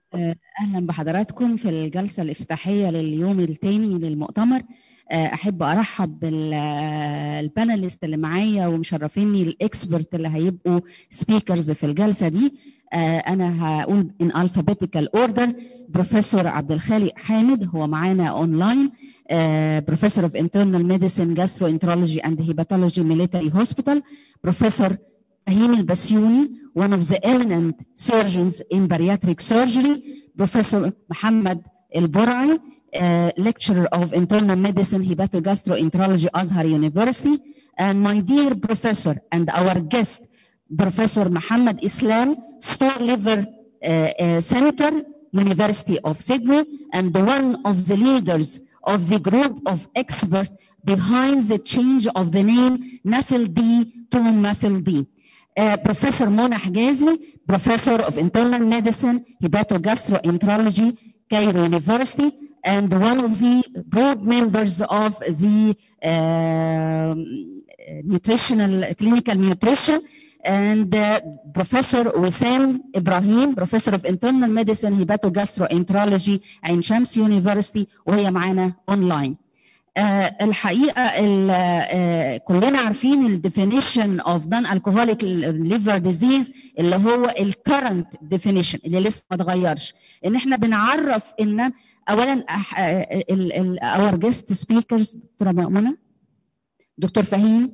اهلا بحضراتكم في الجلسه الافتتاحيه لليوم الثاني للمؤتمر احب ارحب بالباناليست اللي معايا ومشرفيني الاكسبرت اللي هيبقوا سبيكرز في الجلسه دي انا هقول ان alphabetical اوردر بروفيسور عبد الخالق حامد هو معانا اونلاين بروفيسور اوف انترنال ميديسن جاستروانترولوجي اند هيباتولوجي ميليتري هوسبيتال بروفيسور فهيم البسيوني one of the eminent surgeons in bariatric surgery بروفيسور محمد البرعي uh, lecturer of internal medicine hepatogastroenterology Azhar University and my dear professor and our guest Professor Muhammad Islam Store Liver uh, uh, Center University of Sydney and one of the leaders of the group of experts behind the change of the name NAFL D to MAFL D. Uh, Professor Mona Hagazi, Professor of Internal Medicine, Hepatogastroenterology, Cairo University, and one of the board members of the uh, nutritional clinical nutrition and uh, Professor Wissam Ibrahim, Professor of Internal Medicine, Hepatogastroenterology عين شمس University وهي معانا اونلاين. Uh, الحقيقه ال, uh, كلنا عارفين الديفينيشن اوف نون الكوهوليك ليفر ديزيز اللي هو الكرنت ديفينيشن اللي لسه ما اتغيرش ان احنا بنعرف ان اولا اور جيست سبيكرز دكتوره مؤمنه دكتور فهيم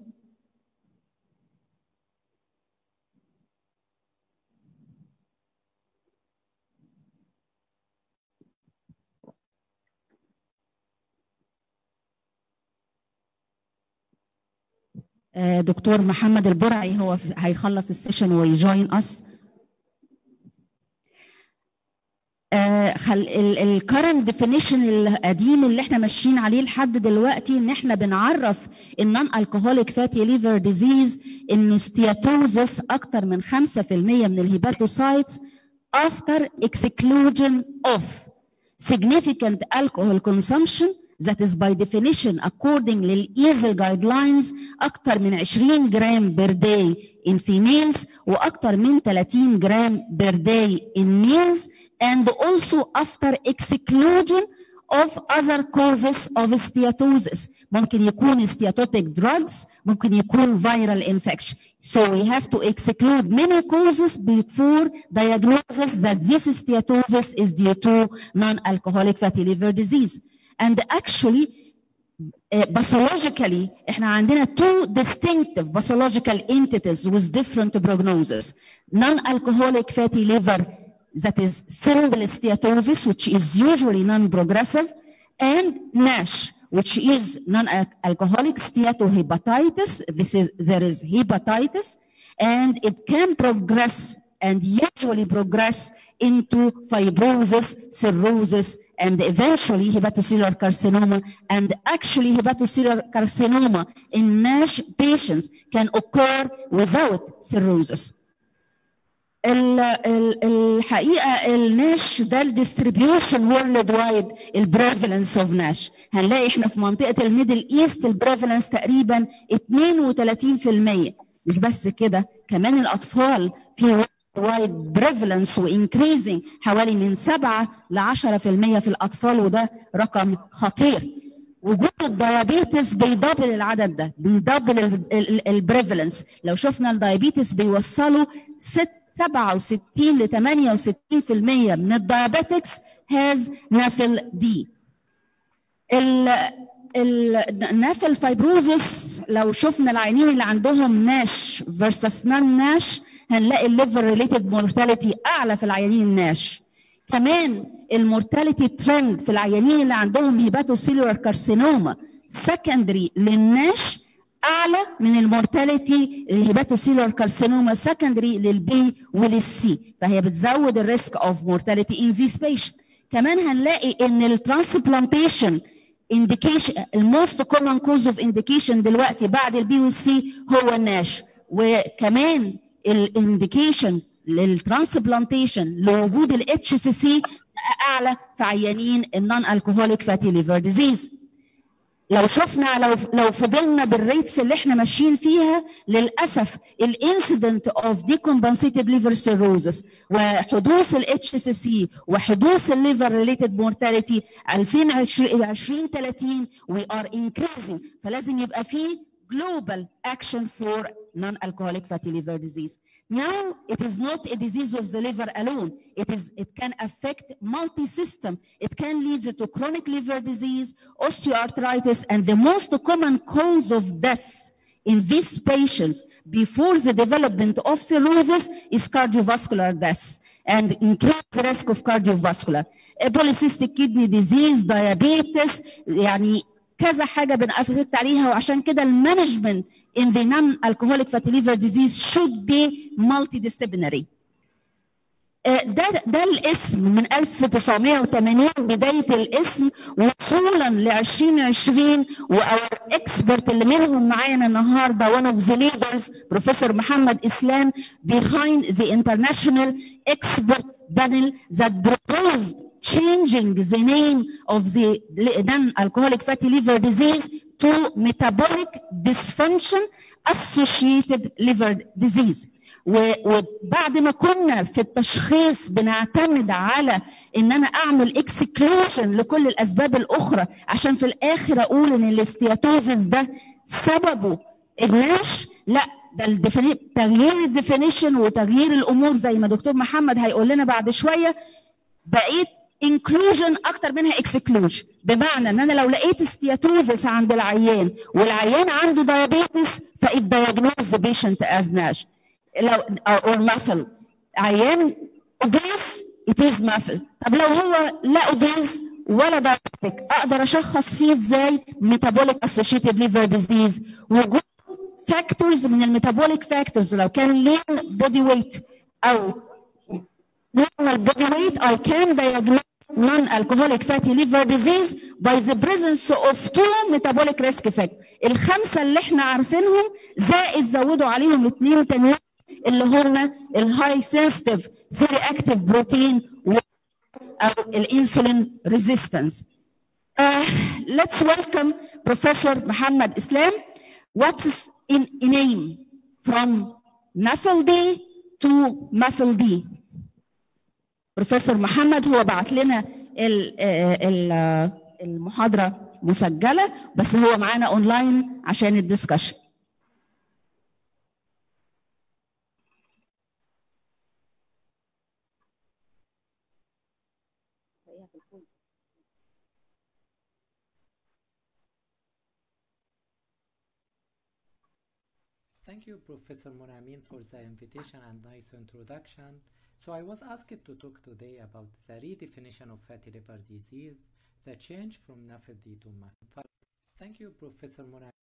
دكتور محمد البرعي هو هيخلص السيشن ويجوين اس الكرنت ديفينيشن القديم اللي احنا ماشيين عليه لحد دلوقتي ان احنا بنعرف النون الكوهوليك فاتي ليفر ديزيز انه ستياتوزس اكتر من 5% من الهيباتوسايتس after exclusion of significant alcohol consumption that is by definition according للإيزل guidelines أكثر من 20 جرام per day in females وأكثر من 30 جرام per day in males and also after exclusion of other causes of steatosis ممكن يكون steatotic drugs ممكن يكون viral infection so we have to exclude many causes before diagnosis that this steatosis is due to non-alcoholic fatty liver disease and actually uh, pathologically احنا عندنا two distinctive pathological entities with different prognosis non-alcoholic fatty liver that is simple steatosis which is usually non-progressive and NASH which is non-alcoholic steatohepatitis this is there is hepatitis and it can progress and usually progress into fibrosis cirrhosis and eventually hepatocellular carcinoma. And actually, hepatocellular carcinoma in NASH patients can occur without cirrhosis. الحقيقه الناش ده الديستريبيوشن وورلد وايد البريفالنس اوف ناش هنلاقي احنا في منطقه الميدل ايست البريفالنس تقريبا 32% مش بس كده كمان الاطفال في وايد بريفالنس وانكريزنج حوالي من 7 ل 10% في الاطفال وده رقم خطير وجود الديابيتس بيدبل العدد ده بيدبل البريفالنس لو شفنا الديابيتس بيوصلوا 6 67 ل 68% من الديابيتكس هاز نافل دي النافل فايبروزس لو شفنا العينين اللي عندهم ناش فيرسس نان ناش هنلاقي الليفر ريليتد مورتاليتي اعلى في العيانين الناش كمان المورتاليتي ترند في العيانين اللي عندهم هيباتوسيلولار كارسينوما سكندري للناش اعلى من المورتاليتي الهيباتوسيلولار كارسينوما سكندري للبي وللسي فهي بتزود الريسك اوف مورتاليتي ان ذيس بيشنت كمان هنلاقي ان الترانسبلانتيشن انديكيشن الموست كومن كوز اوف انديكيشن دلوقتي بعد البي والسي هو الناش وكمان الانديكيشن للترانسبلانتيشن لوجود الاتش سي سي اعلى في عيانين النون الكوهوليك فاتي ليفر ديزيز لو شفنا لو لو فضلنا بالريتس اللي احنا ماشيين فيها للاسف الانسيدنت اوف ديكومبنسيتد ليفر سيروزس وحدوث الاتش سي سي وحدوث الليفر ريليتد مورتاليتي 2020 2030 وي ار انكريزنج فلازم يبقى في global action for non-alcoholic fatty liver disease. Now, it is not a disease of the liver alone. It is it can affect multi-system. It can lead to chronic liver disease, osteoarthritis, and the most common cause of death in these patients before the development of cirrhosis is cardiovascular death and increased risk of cardiovascular. Polycystic kidney disease, diabetes, يعني كذا حاجه بنأفكت عليها وعشان كده المانجمنت in the non-alcoholic fatty liver disease should be multidisciplinary. ده ده الاسم من 1980 بدايه الاسم وصولا ل 2020 واور اكسبرت اللي منهم معانا النهارده one of the leaders بروفيسور محمد اسلام behind the international expert panel that proposed changing the name of the non-alcoholic fatty liver disease to metabolic dysfunction associated liver disease. وبعد ما كنا في التشخيص بنعتمد على ان انا اعمل اكسكلوجن لكل الاسباب الاخرى عشان في الاخر اقول ان الاستياتوزس ده سببه الناش لا ده تغيير الديفينيشن وتغيير الامور زي ما دكتور محمد هيقول لنا بعد شويه بقيت انكلوجن اكتر منها اكسكلوجن بمعنى ان انا لو لقيت استياتوزس عند العيان والعيان عنده دايابيتس فالدياجنوز بيشنت از ناش لو او مافل عيان اوبيس اتيز مافل طب لو هو لا اوبيس ولا دايابيتك اقدر اشخص فيه ازاي ميتابوليك اسوشيتد ليفر ديزيز وجود فاكتورز من الميتابوليك فاكتورز لو كان لين بودي ويت او normal body weight I can diagnose non-alcoholic fatty liver disease by the presence of two metabolic risk factors. الخمسة اللي احنا عارفينهم زائد زودوا عليهم اثنين تانيين اللي هم الهاي سنسيتيف سيري اكتيف بروتين او الانسولين ريزيستنس. let's welcome Professor Muhammad Islam. What's in a name from NAFLD to MAFLD? بروفيسور محمد هو بعت لنا ال ال المحاضره مسجله بس هو معانا اونلاين عشان الدسكشن Thank you, Professor Moramin, for the invitation and nice introduction. So I was asked to talk today about the redefinition of fatty liver disease, the change from NAFLD to MAFLD. Thank you, Professor Moramin,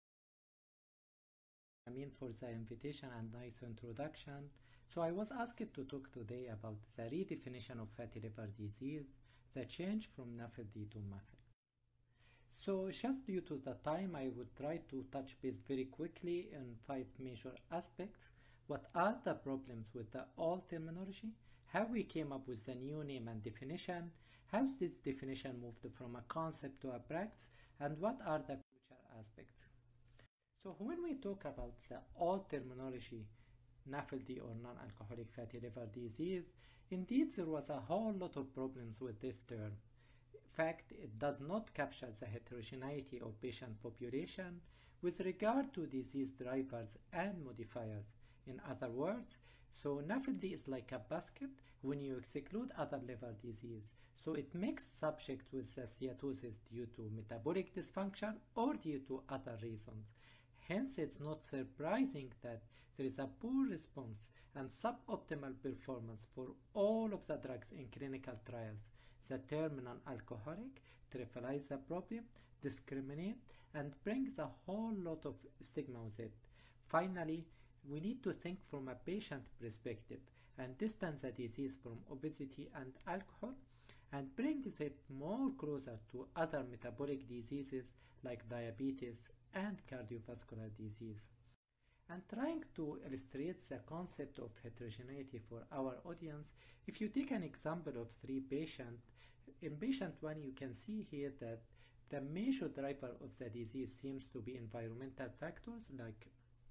for the invitation and nice introduction. So I was asked to talk today about the redefinition of fatty liver disease, the change from NAFLD to MAFLD. So just due to the time, I would try to touch base very quickly on five major aspects. What are the problems with the old terminology? How we came up with the new name and definition? How this definition moved from a concept to a practice? And what are the future aspects? So when we talk about the old terminology, NAFLD or non-alcoholic fatty liver disease, indeed there was a whole lot of problems with this term fact, it does not capture the heterogeneity of patient population with regard to disease drivers and modifiers. In other words, so NAFLD is like a basket when you exclude other liver disease. So it makes subject with the steatosis due to metabolic dysfunction or due to other reasons. Hence, it's not surprising that there is a poor response and suboptimal performance for all of the drugs in clinical trials the term non-alcoholic trivialize the problem, discriminate, and brings a whole lot of stigma with it. Finally, we need to think from a patient perspective and distance the disease from obesity and alcohol and brings it more closer to other metabolic diseases like diabetes and cardiovascular disease. And trying to illustrate the concept of heterogeneity for our audience, if you take an example of three patients, in patient one you can see here that the major driver of the disease seems to be environmental factors like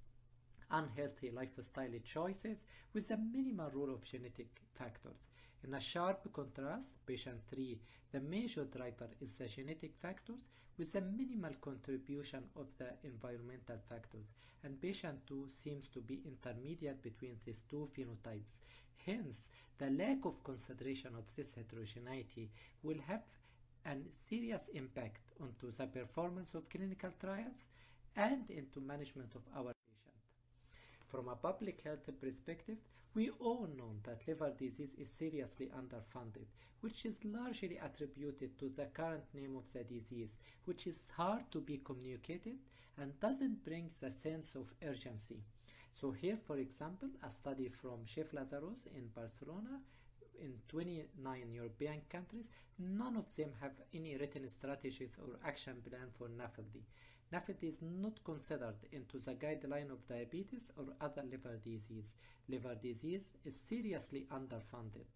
unhealthy lifestyle choices with a minimal role of genetic factors. In a sharp contrast, patient 3, the major driver is the genetic factors with a minimal contribution of the environmental factors, and patient 2 seems to be intermediate between these two phenotypes. Hence, the lack of consideration of this heterogeneity will have a serious impact onto the performance of clinical trials and into management of our patient. From a public health perspective, we all know that liver disease is seriously underfunded, which is largely attributed to the current name of the disease, which is hard to be communicated and doesn't bring the sense of urgency. So here, for example, a study from Chef Lazarus in Barcelona in 29 European countries, none of them have any written strategies or action plan for NAFLD. NAFLD is not considered into the guideline of diabetes or other liver disease. Liver disease is seriously underfunded.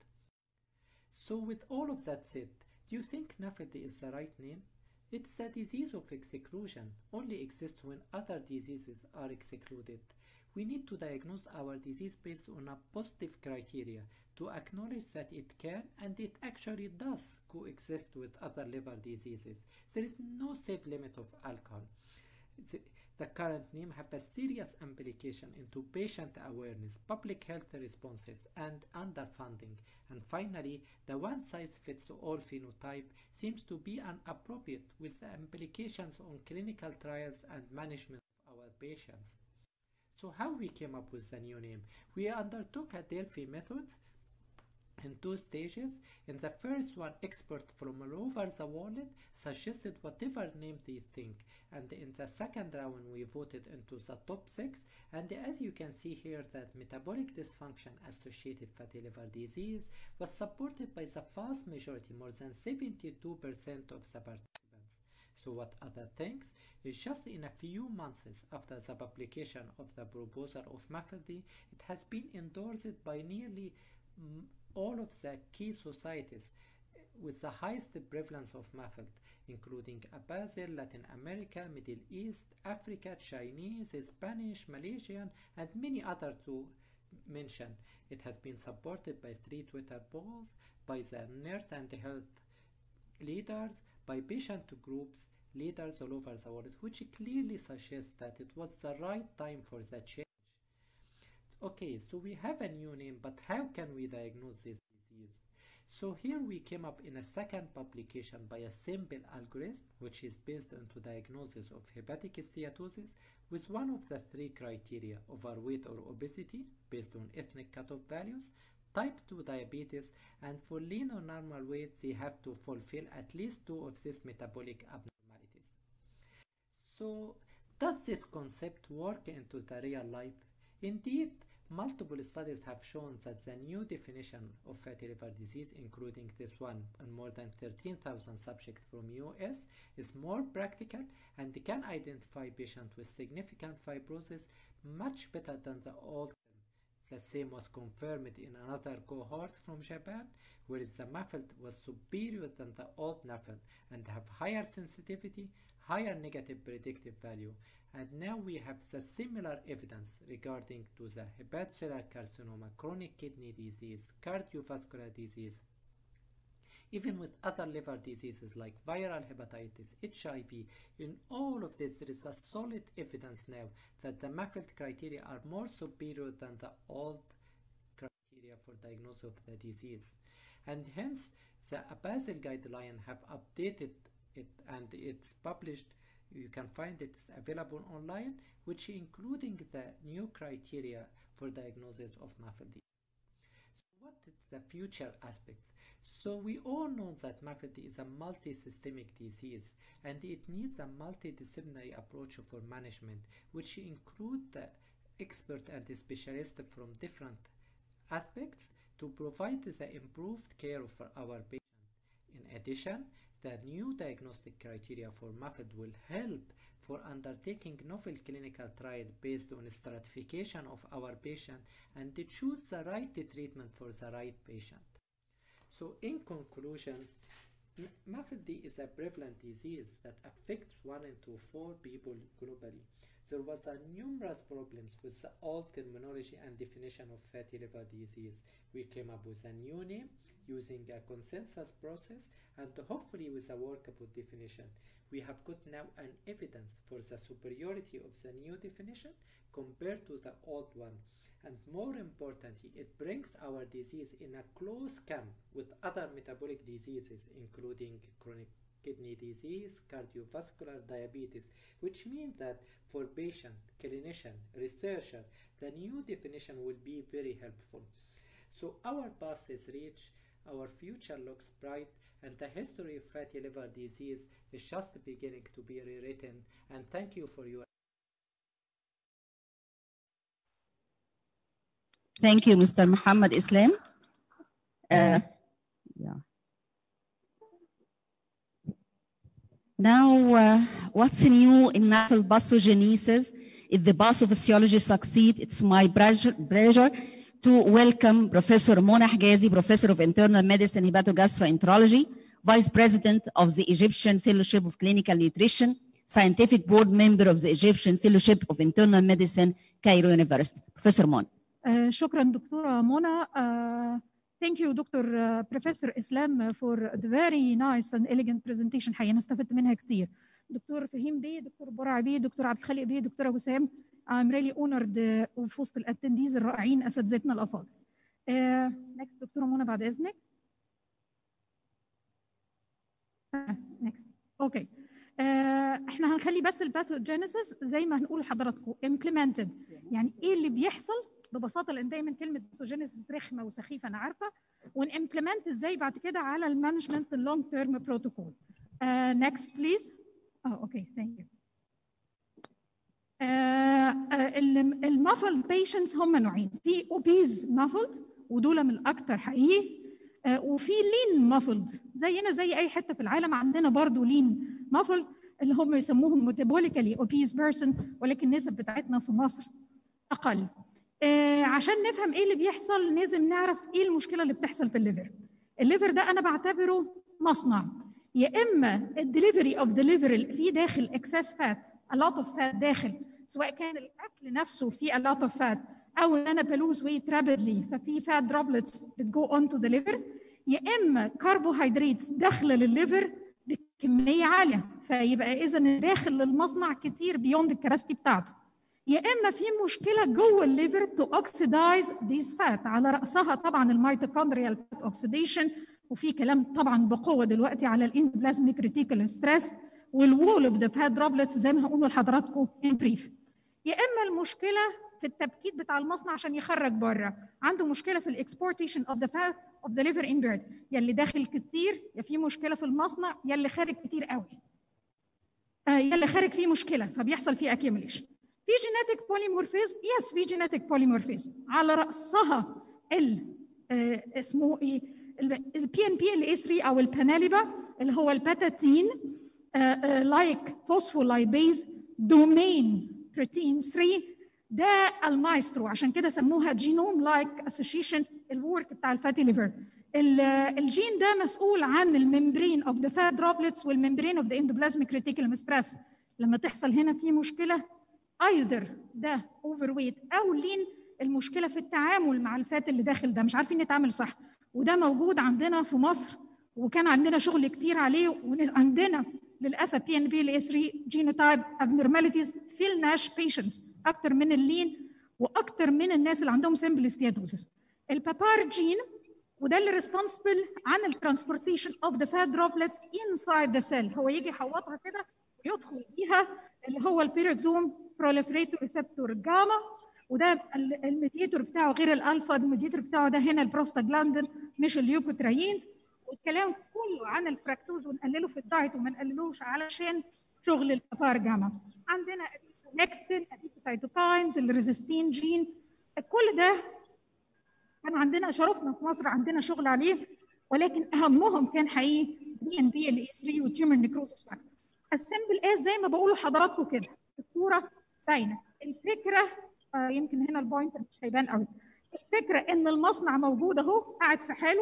So with all of that said, do you think NAFLD is the right name? It's a disease of exclusion, only exists when other diseases are excluded. We need to diagnose our disease based on a positive criteria to acknowledge that it can and it actually does coexist with other liver diseases. There is no safe limit of alcohol. The, the current name have a serious implication into patient awareness, public health responses, and underfunding. And finally, the one-size-fits-all phenotype seems to be inappropriate with the implications on clinical trials and management of our patients. So how we came up with the new name? We undertook a Delphi method in two stages. In the first one, experts from all over the world suggested whatever name they think. And in the second round, we voted into the top six. And as you can see here, that metabolic dysfunction associated fatty liver disease was supported by the vast majority, more than 72% of the participants. So what other things? Is just in a few months after the publication of the proposal of MAFLD, it has been endorsed by nearly all of the key societies with the highest prevalence of MAFLD, including Brazil, Latin America, Middle East, Africa, Chinese, Spanish, Malaysian, and many others to mention. It has been supported by three Twitter polls, by the NERD and health leaders, by patient groups, leaders all over the world, which clearly suggests that it was the right time for the change. Okay, so we have a new name, but how can we diagnose this disease? So here we came up in a second publication by a simple algorithm, which is based on the diagnosis of hepatic steatosis with one of the three criteria, overweight or obesity, based on ethnic cutoff values, type 2 diabetes, and for lean or normal weight, they have to fulfill at least two of these metabolic abnormalities. So, does this concept work into the real life? Indeed, multiple studies have shown that the new definition of fatty liver disease, including this one on more than 13,000 subjects from US, is more practical and can identify patients with significant fibrosis much better than the old the same was confirmed in another cohort from Japan, where the MAFLD was superior than the old NAFLD and have higher sensitivity, higher negative predictive value. And now we have the similar evidence regarding to the hepatocellular carcinoma, chronic kidney disease, cardiovascular disease, even with other liver diseases like viral hepatitis, HIV, in all of this, there is a solid evidence now that the MAFLD criteria are more superior than the old criteria for diagnosis of the disease. And hence, the Basel guideline have updated it and it's published. You can find it available online, which including the new criteria for diagnosis of MAFLD. So what is the future aspects? So we all know that MAFLD is a multi-systemic disease and it needs a multidisciplinary approach for management, which include the expert and the specialist from different aspects to provide the improved care for our patient. In addition, the new diagnostic criteria for MAFLD will help for undertaking novel clinical trial based on stratification of our patient and to choose the right treatment for the right patient. So in conclusion, MAFLD is a prevalent disease that affects one into four people globally. There was a numerous problems with the old terminology and definition of fatty liver disease. We came up with a new name using a consensus process and hopefully with a workable definition. We have got now an evidence for the superiority of the new definition compared to the old one. And more importantly, it brings our disease in a close camp with other metabolic diseases, including chronic kidney disease, cardiovascular diabetes, which means that for patient, clinician, researcher, the new definition will be very helpful. So our past is rich, our future looks bright, and the history of fatty liver disease is just beginning to be rewritten. And thank you for your Thank you, Mr. Muhammad Islam. Uh, yeah. Now, uh, what's new in natural pathogenesis? If the pathophysiology succeed, it's my pleasure, pleasure to welcome Professor Mona Hgazi, Professor of Internal Medicine, Hepatogastroenterology, Vice President of the Egyptian Fellowship of Clinical Nutrition, Scientific Board Member of the Egyptian Fellowship of Internal Medicine, Cairo University. Professor Mona. Uh, شكرا دكتورة منى. Uh, thank you دكتور uh, Professor Islam for the very nice and elegant presentation حقيقة أنا استفدت منها كتير. دكتور فهيم بيه، دكتور برع بيه، دكتور عبد الخالق بيه، دكتورة وسام. I'm really honored uh, في وسط الاتنديز الرائعين اساتذتنا الافاضل. Uh, next دكتورة منى بعد اذنك. Uh, next. اوكي. Uh, احنا هنخلي بس الباثوجينيسيس زي ما هنقول لحضراتكم implemented يعني ايه اللي بيحصل ببساطه لان دايما كلمه باثوجينيسيس رخمه وسخيفه انا عارفه ونimplement ازاي بعد كده على المانجمنت اللونج تيرم بروتوكول. next please. اه اوكي ثانك يو. المافل بيشنتس هم نوعين في اوبيز مافلد ودول من الاكثر حقيقي uh, وفي لين مافلد زينا زي اي حته في العالم عندنا برضو لين مافلد اللي هم يسموهم ميتابوليكالي اوبيز بيرسون ولكن النسب بتاعتنا في مصر اقل آه عشان نفهم ايه اللي بيحصل لازم نعرف ايه المشكله اللي بتحصل في الليفر الليفر ده انا بعتبره مصنع يا اما الدليفري اوف ذا ليفر اللي فيه داخل اكسس فات a lot of fat داخل سواء كان الاكل نفسه فيه a lot of fat او ان انا بلوز ويت رابيدلي ففي فات دروبلتس بتجو اون تو ذا ليفر يا اما كربوهيدرات داخله للليفر بكميه عاليه فيبقى اذا داخل للمصنع كتير بيوند الكراستي بتاعته يا اما في مشكله جوه الليفر تو اوكسيدايز ذيس فات على راسها طبعا الميتوكوندريال فات اوكسيديشن وفي كلام طبعا بقوه دلوقتي على الاندوبلازميك ريتيكول ستريس والوول اوف ذا فات دروبلتس زي ما هقول لحضراتكم ان بريف يا اما المشكله في التبكيت بتاع المصنع عشان يخرج بره عنده مشكله في الاكسبورتيشن اوف ذا فات اوف ذا ليفر ان بيرد يا اللي داخل كتير يا في مشكله في المصنع يا اللي خارج كتير قوي آه يا اللي خارج فيه مشكله فبيحصل فيه اكيوميليشن في جينيتك بوليمورفيزم يس في جينيتك بوليمورفيزم على راسها ال آه اسمه ايه البي ان بي ال اي 3 او الباناليبا اللي هو الباتاتين لايك فوسفولايبيز دومين بروتين 3 ده المايسترو عشان كده سموها جينوم لايك اسوشيشن الورك بتاع الفاتي ليفر الجين ده مسؤول عن الممبرين اوف ذا فات دروبلتس والممبرين اوف ذا اندوبلازميك ريتيكولم ستريس لما تحصل هنا في مشكله ايذر ده اوفر ويت او لين المشكله في التعامل مع الفات اللي داخل ده مش عارفين نتعامل صح وده موجود عندنا في مصر وكان عندنا شغل كتير عليه وعندنا للاسف بي ان بي ال 3 جينوتايب ابنورماليتيز في الناش بيشنتس اكتر من اللين واكتر من الناس اللي عندهم سمبل ستياتوزس البابار جين وده اللي ريسبونسبل عن الترانسبورتيشن اوف ذا فات دروبلتس انسايد ذا سيل هو يجي يحوطها كده ويدخل فيها اللي هو البيركزوم بروليفريتور ريسبتور جاما وده الميديتور بتاعه غير الالفا الميديتور بتاعه ده هنا البروستاجلاندين مش اليوكوتراينز والكلام كله عن الفراكتوز ونقلله في الدايت وما نقللوش علشان شغل البابار جاما عندنا نكتين اديكوسايتوكاينز الريزستين جين كل ده كان عندنا شرفنا في مصر عندنا شغل عليه ولكن اهمهم كان حقيقي بي ان بي ال اي 3 والتيومر نيكروزس فاكتور السمبل از زي ما بقوله لحضراتكم كده الصوره باينه الفكره آه يمكن هنا البوينت مش هيبان قوي الفكره ان المصنع موجود اهو قاعد في حاله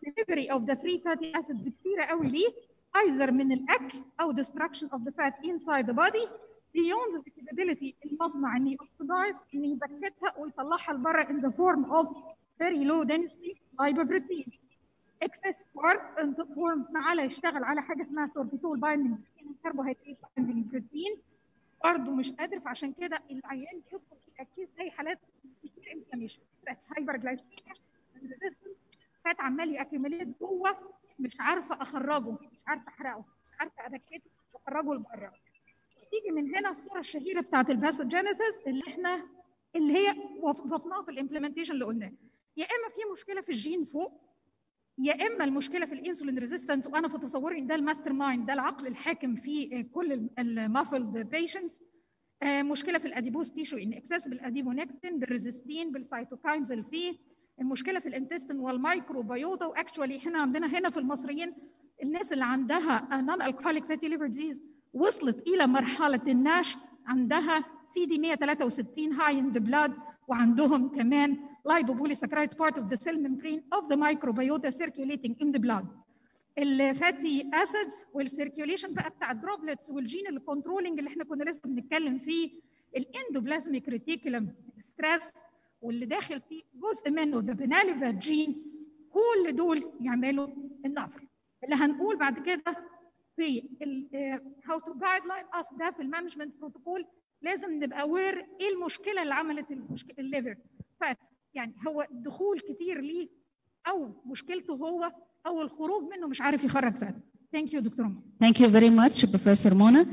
delivery of the free fatty acids كتيره قوي ليه either من الاكل او destruction of the fat inside the body beyond the capability المصنع ان يوكسيدايز ان يبكتها ويطلعها لبره in the form of very low density lipoprotein excess carb in the form معاه يشتغل على حاجه اسمها sorbitol binding carbohydrate binding protein برضه مش قادر فعشان كده العيان يدخل في اكيد زي حالات كتير انفلاميشن ستريس هايبر جلايسيميا ريزيستنس فات عمال ياكيوميليت جوه مش عارفه اخرجه مش عارفه احرقه مش عارفه ابكته واخرجه لبره تيجي من هنا الصوره الشهيره بتاعت الباثوجينيسيس اللي احنا اللي هي وصفناها في الامبلمنتيشن اللي قلناه يا اما في مشكله في الجين فوق يا اما المشكله في الانسولين ريزيستنس وانا في تصوري ان ده الماستر مايند ده العقل الحاكم في كل المافلد بيشنتس مشكله في الاديبوز تيشو ان اكسس بالاديبونكتين بالريزستين بالسيتوكاينز اللي فيه المشكله في الانتستين والمايكروبيوتا واكشولي احنا عندنا هنا في المصريين الناس اللي عندها نون الكحوليك فاتي ليفر ديزيز وصلت الى مرحله الناش عندها سي دي 163 هاي ان ذا بلاد وعندهم كمان lipopolysaccharides part of the cell membrane of the microbiota circulating in the blood. الفاتي اسيدز والسيركيوليشن بقى بتاع الدروبلتس والجين اللي كنترولنج اللي احنا كنا لسه بنتكلم فيه الاندوبلازميك ريتيكولم ستريس واللي داخل فيه جزء منه ذا بناليفا جين كل دول يعملوا النفر اللي هنقول بعد كده في هاو تو جايد لاين اس ده في المانجمنت بروتوكول لازم نبقى وير ايه المشكله اللي عملت المشكله الليفر فات يعني هو الدخول كتير ليه او مشكلته هو او الخروج منه مش عارف يخرج فات ثانك يو دكتور منى Thank you very much, Professor Mona.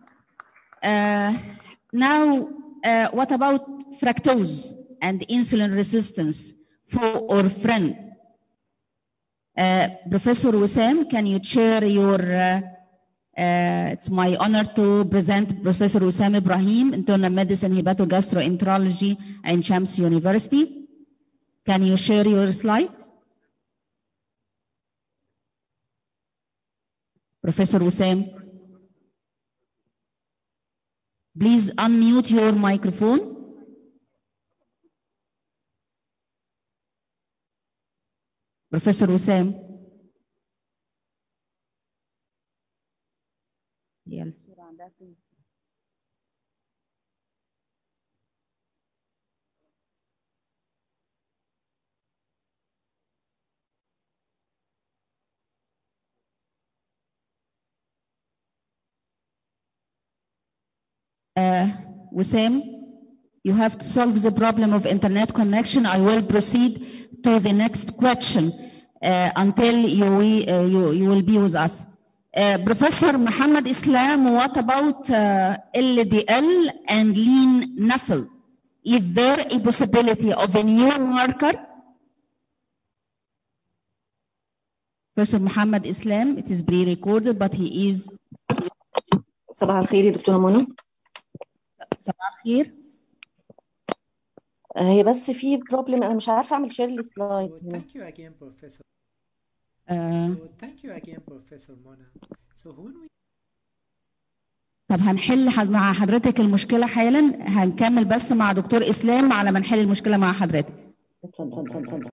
Uh, now, uh, what about fructose and insulin resistance for our friend? Uh, Professor Wissam, can you share your? Uh, uh, it's my honor to present Professor Wissam Ibrahim, internal medicine hepatogastroenterology at Shams University. Can you share your slide? Professor Wissam. Please unmute your microphone. Professor Wissam. هي الصورة عندها فين؟ Uh, Wissam, you have to solve the problem of internet connection. I will proceed to the next question uh, until you, we, uh, you, you will be with us. Uh, Professor Muhammad Islam, what about uh, LDL and lean NAFL? Is there a possibility of a new marker? Professor Muhammad Islam, it is pre-recorded, but he is صباح الخير يا دكتورة منى صباح الخير. آه، هي بس في بروبلم انا مش عارفه اعمل شير So السلايد هنا thank you again, Professor. Uh, So thank you again, Professor Mona. So when we طب هنحل حد- مع حضرتك المشكلة حالا هنكمل بس مع دكتور إسلام على ما نحل المشكلة مع حضرتك. اتفضل اتفضل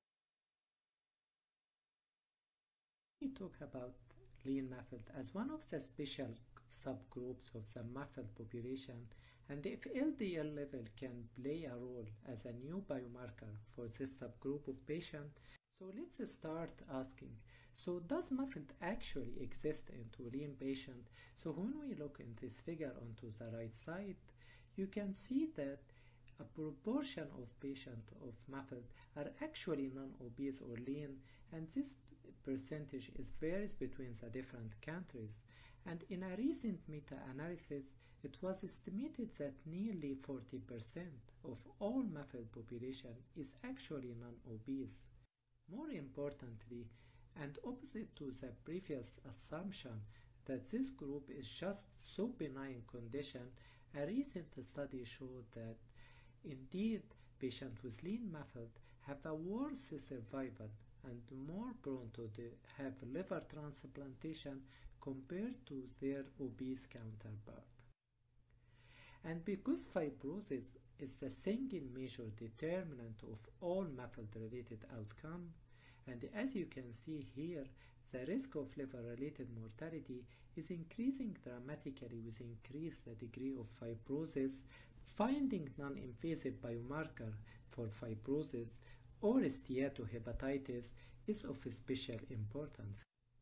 we talk about lean muffled as one of the special subgroups of the muffled population and if LDL level can play a role as a new biomarker for this subgroup of patients, so let's start asking, so does muffled actually exist into lean patient? So when we look in this figure onto the right side, you can see that a proportion of patients of muffled are actually non-obese or lean and this percentage is varies between the different countries and in a recent meta-analysis it was estimated that nearly 40% of all muffled population is actually non-obese more importantly and opposite to the previous assumption that this group is just so benign condition a recent study showed that indeed patients with lean muffled have a worse survival and more prone to the, have liver transplantation compared to their obese counterpart. And because fibrosis is the single major determinant of all muffled related outcome, And as you can see here, the risk of liver-related mortality is increasing dramatically with increase the degree of fibrosis. Finding non-invasive biomarker for fibrosis or steatohepatitis is of special importance.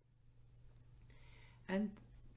And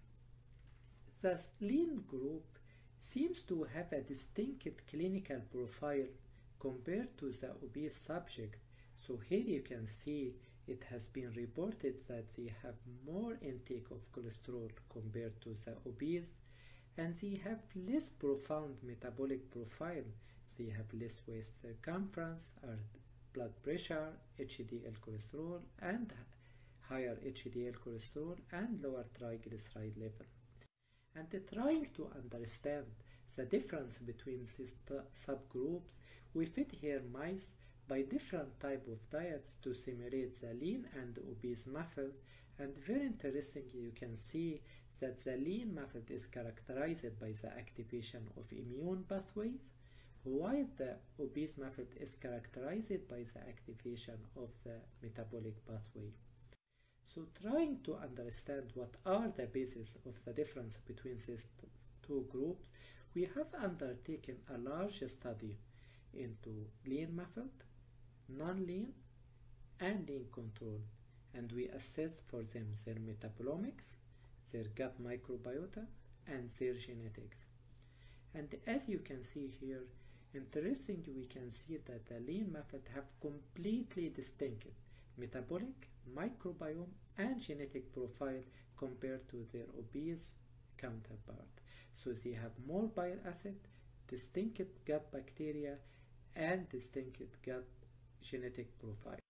the lean group seems to have a distinct clinical profile compared to the obese subject. So here you can see it has been reported that they have more intake of cholesterol compared to the obese and they have less profound metabolic profile. They have less waist circumference or blood pressure, HDL cholesterol and higher HDL cholesterol and lower triglyceride level. And trying to understand the difference between these subgroups, we fed here mice by different type of diets to simulate the lean and obese method and very interestingly you can see that the lean method is characterized by the activation of immune pathways while the obese method is characterized by the activation of the metabolic pathway. So trying to understand what are the basis of the difference between these two groups, we have undertaken a large study into lean method, non-lean, and lean control, and we assessed for them their metabolomics, their gut microbiota, and their genetics. And as you can see here, interestingly, we can see that the lean method have completely distinct metabolic, microbiome, and genetic profile compared to their obese counterpart. So they have more bile acid, distinct gut bacteria, and distinct gut genetic profile.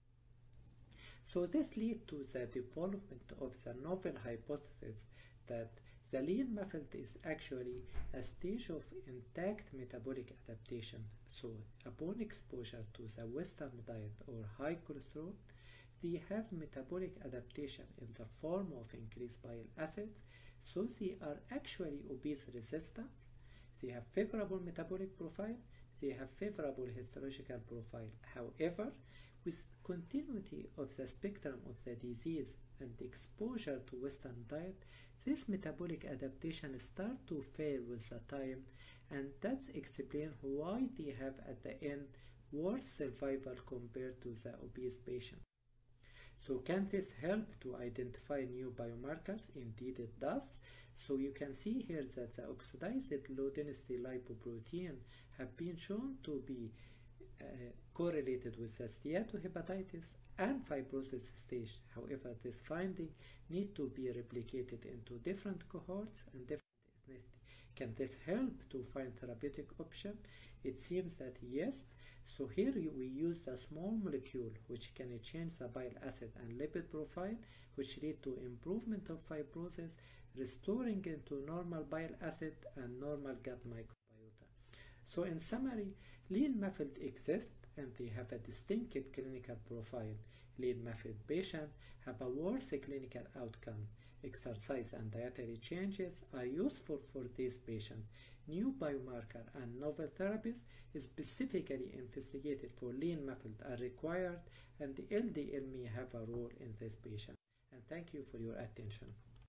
So this lead to the development of the novel hypothesis that the lean method is actually a stage of intact metabolic adaptation. So upon exposure to the Western diet or high cholesterol, they have metabolic adaptation in the form of increased bile acids. So they are actually obese resistant. They have favorable metabolic profile. They have favorable histological profile. However, with continuity of the spectrum of the disease and exposure to Western diet, this metabolic adaptation start to fail with the time and that's explain why they have at the end worse survival compared to the obese patient. So can this help to identify new biomarkers? Indeed it does. So you can see here that the oxidized low density lipoprotein have been shown to be uh, correlated with the steatohepatitis and fibrosis stage. However, this finding need to be replicated into different cohorts and different ethnicity. Can this help to find therapeutic option? It seems that yes. So here we used a small molecule which can change the bile acid and lipid profile, which lead to improvement of fibrosis, restoring into normal bile acid and normal gut microbiota. So in summary, lean method exists and they have a distinct clinical profile. Lean method patients have a worse clinical outcome. Exercise and dietary changes are useful for these patients. New biomarker and novel therapies specifically investigated for lean method are required and the LDL may have a role in this patient. And thank you for your attention.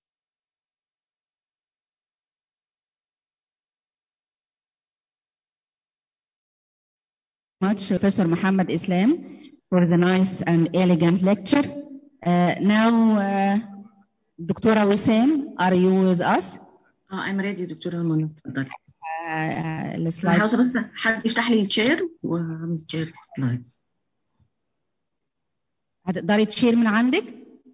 much, Professor Muhammad Islam, for the nice and elegant lecture. Uh, now, uh, Dr. Wissam, are you with us? اه I'm ready دكتورة منى اتفضلي Uh, uh, انا السلايد عاوزة بس حد يفتح لي الشير واعمل شير سلايدز هتقدري تشير من عندك؟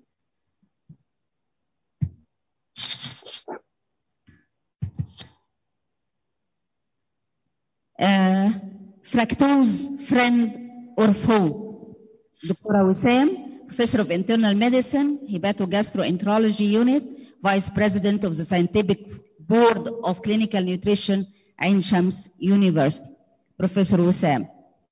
uh, fructose friend or foe دكتورة وسام Professor of Internal Medicine Hepatogastroenterology Unit Vice President of the Scientific Board of Clinical Nutrition Ain Shams University Professor Wissam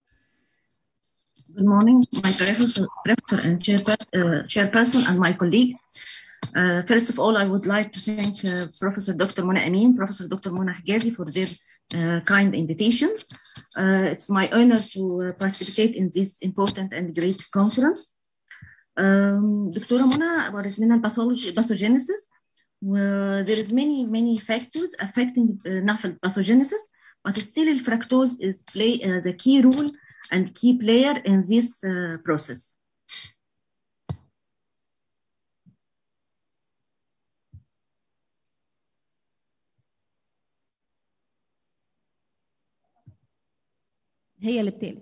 Good morning, my professor, professor and chairperson, uh, chairperson and my colleague. Uh, first of all, I would like to thank uh, Professor Dr. Mona Amin, Professor Dr. Mona Higazi for their uh, kind invitation. Uh, it's my honor to uh, participate in this important and great conference. دكتوره منى ورت لنا الباثولوجي باثوجينيسيس و there is many many factors affecting uh, NAFLD pathogenesis but still الفركتوز is play uh, the key role and key player in this uh, process. هي اللي بتقلب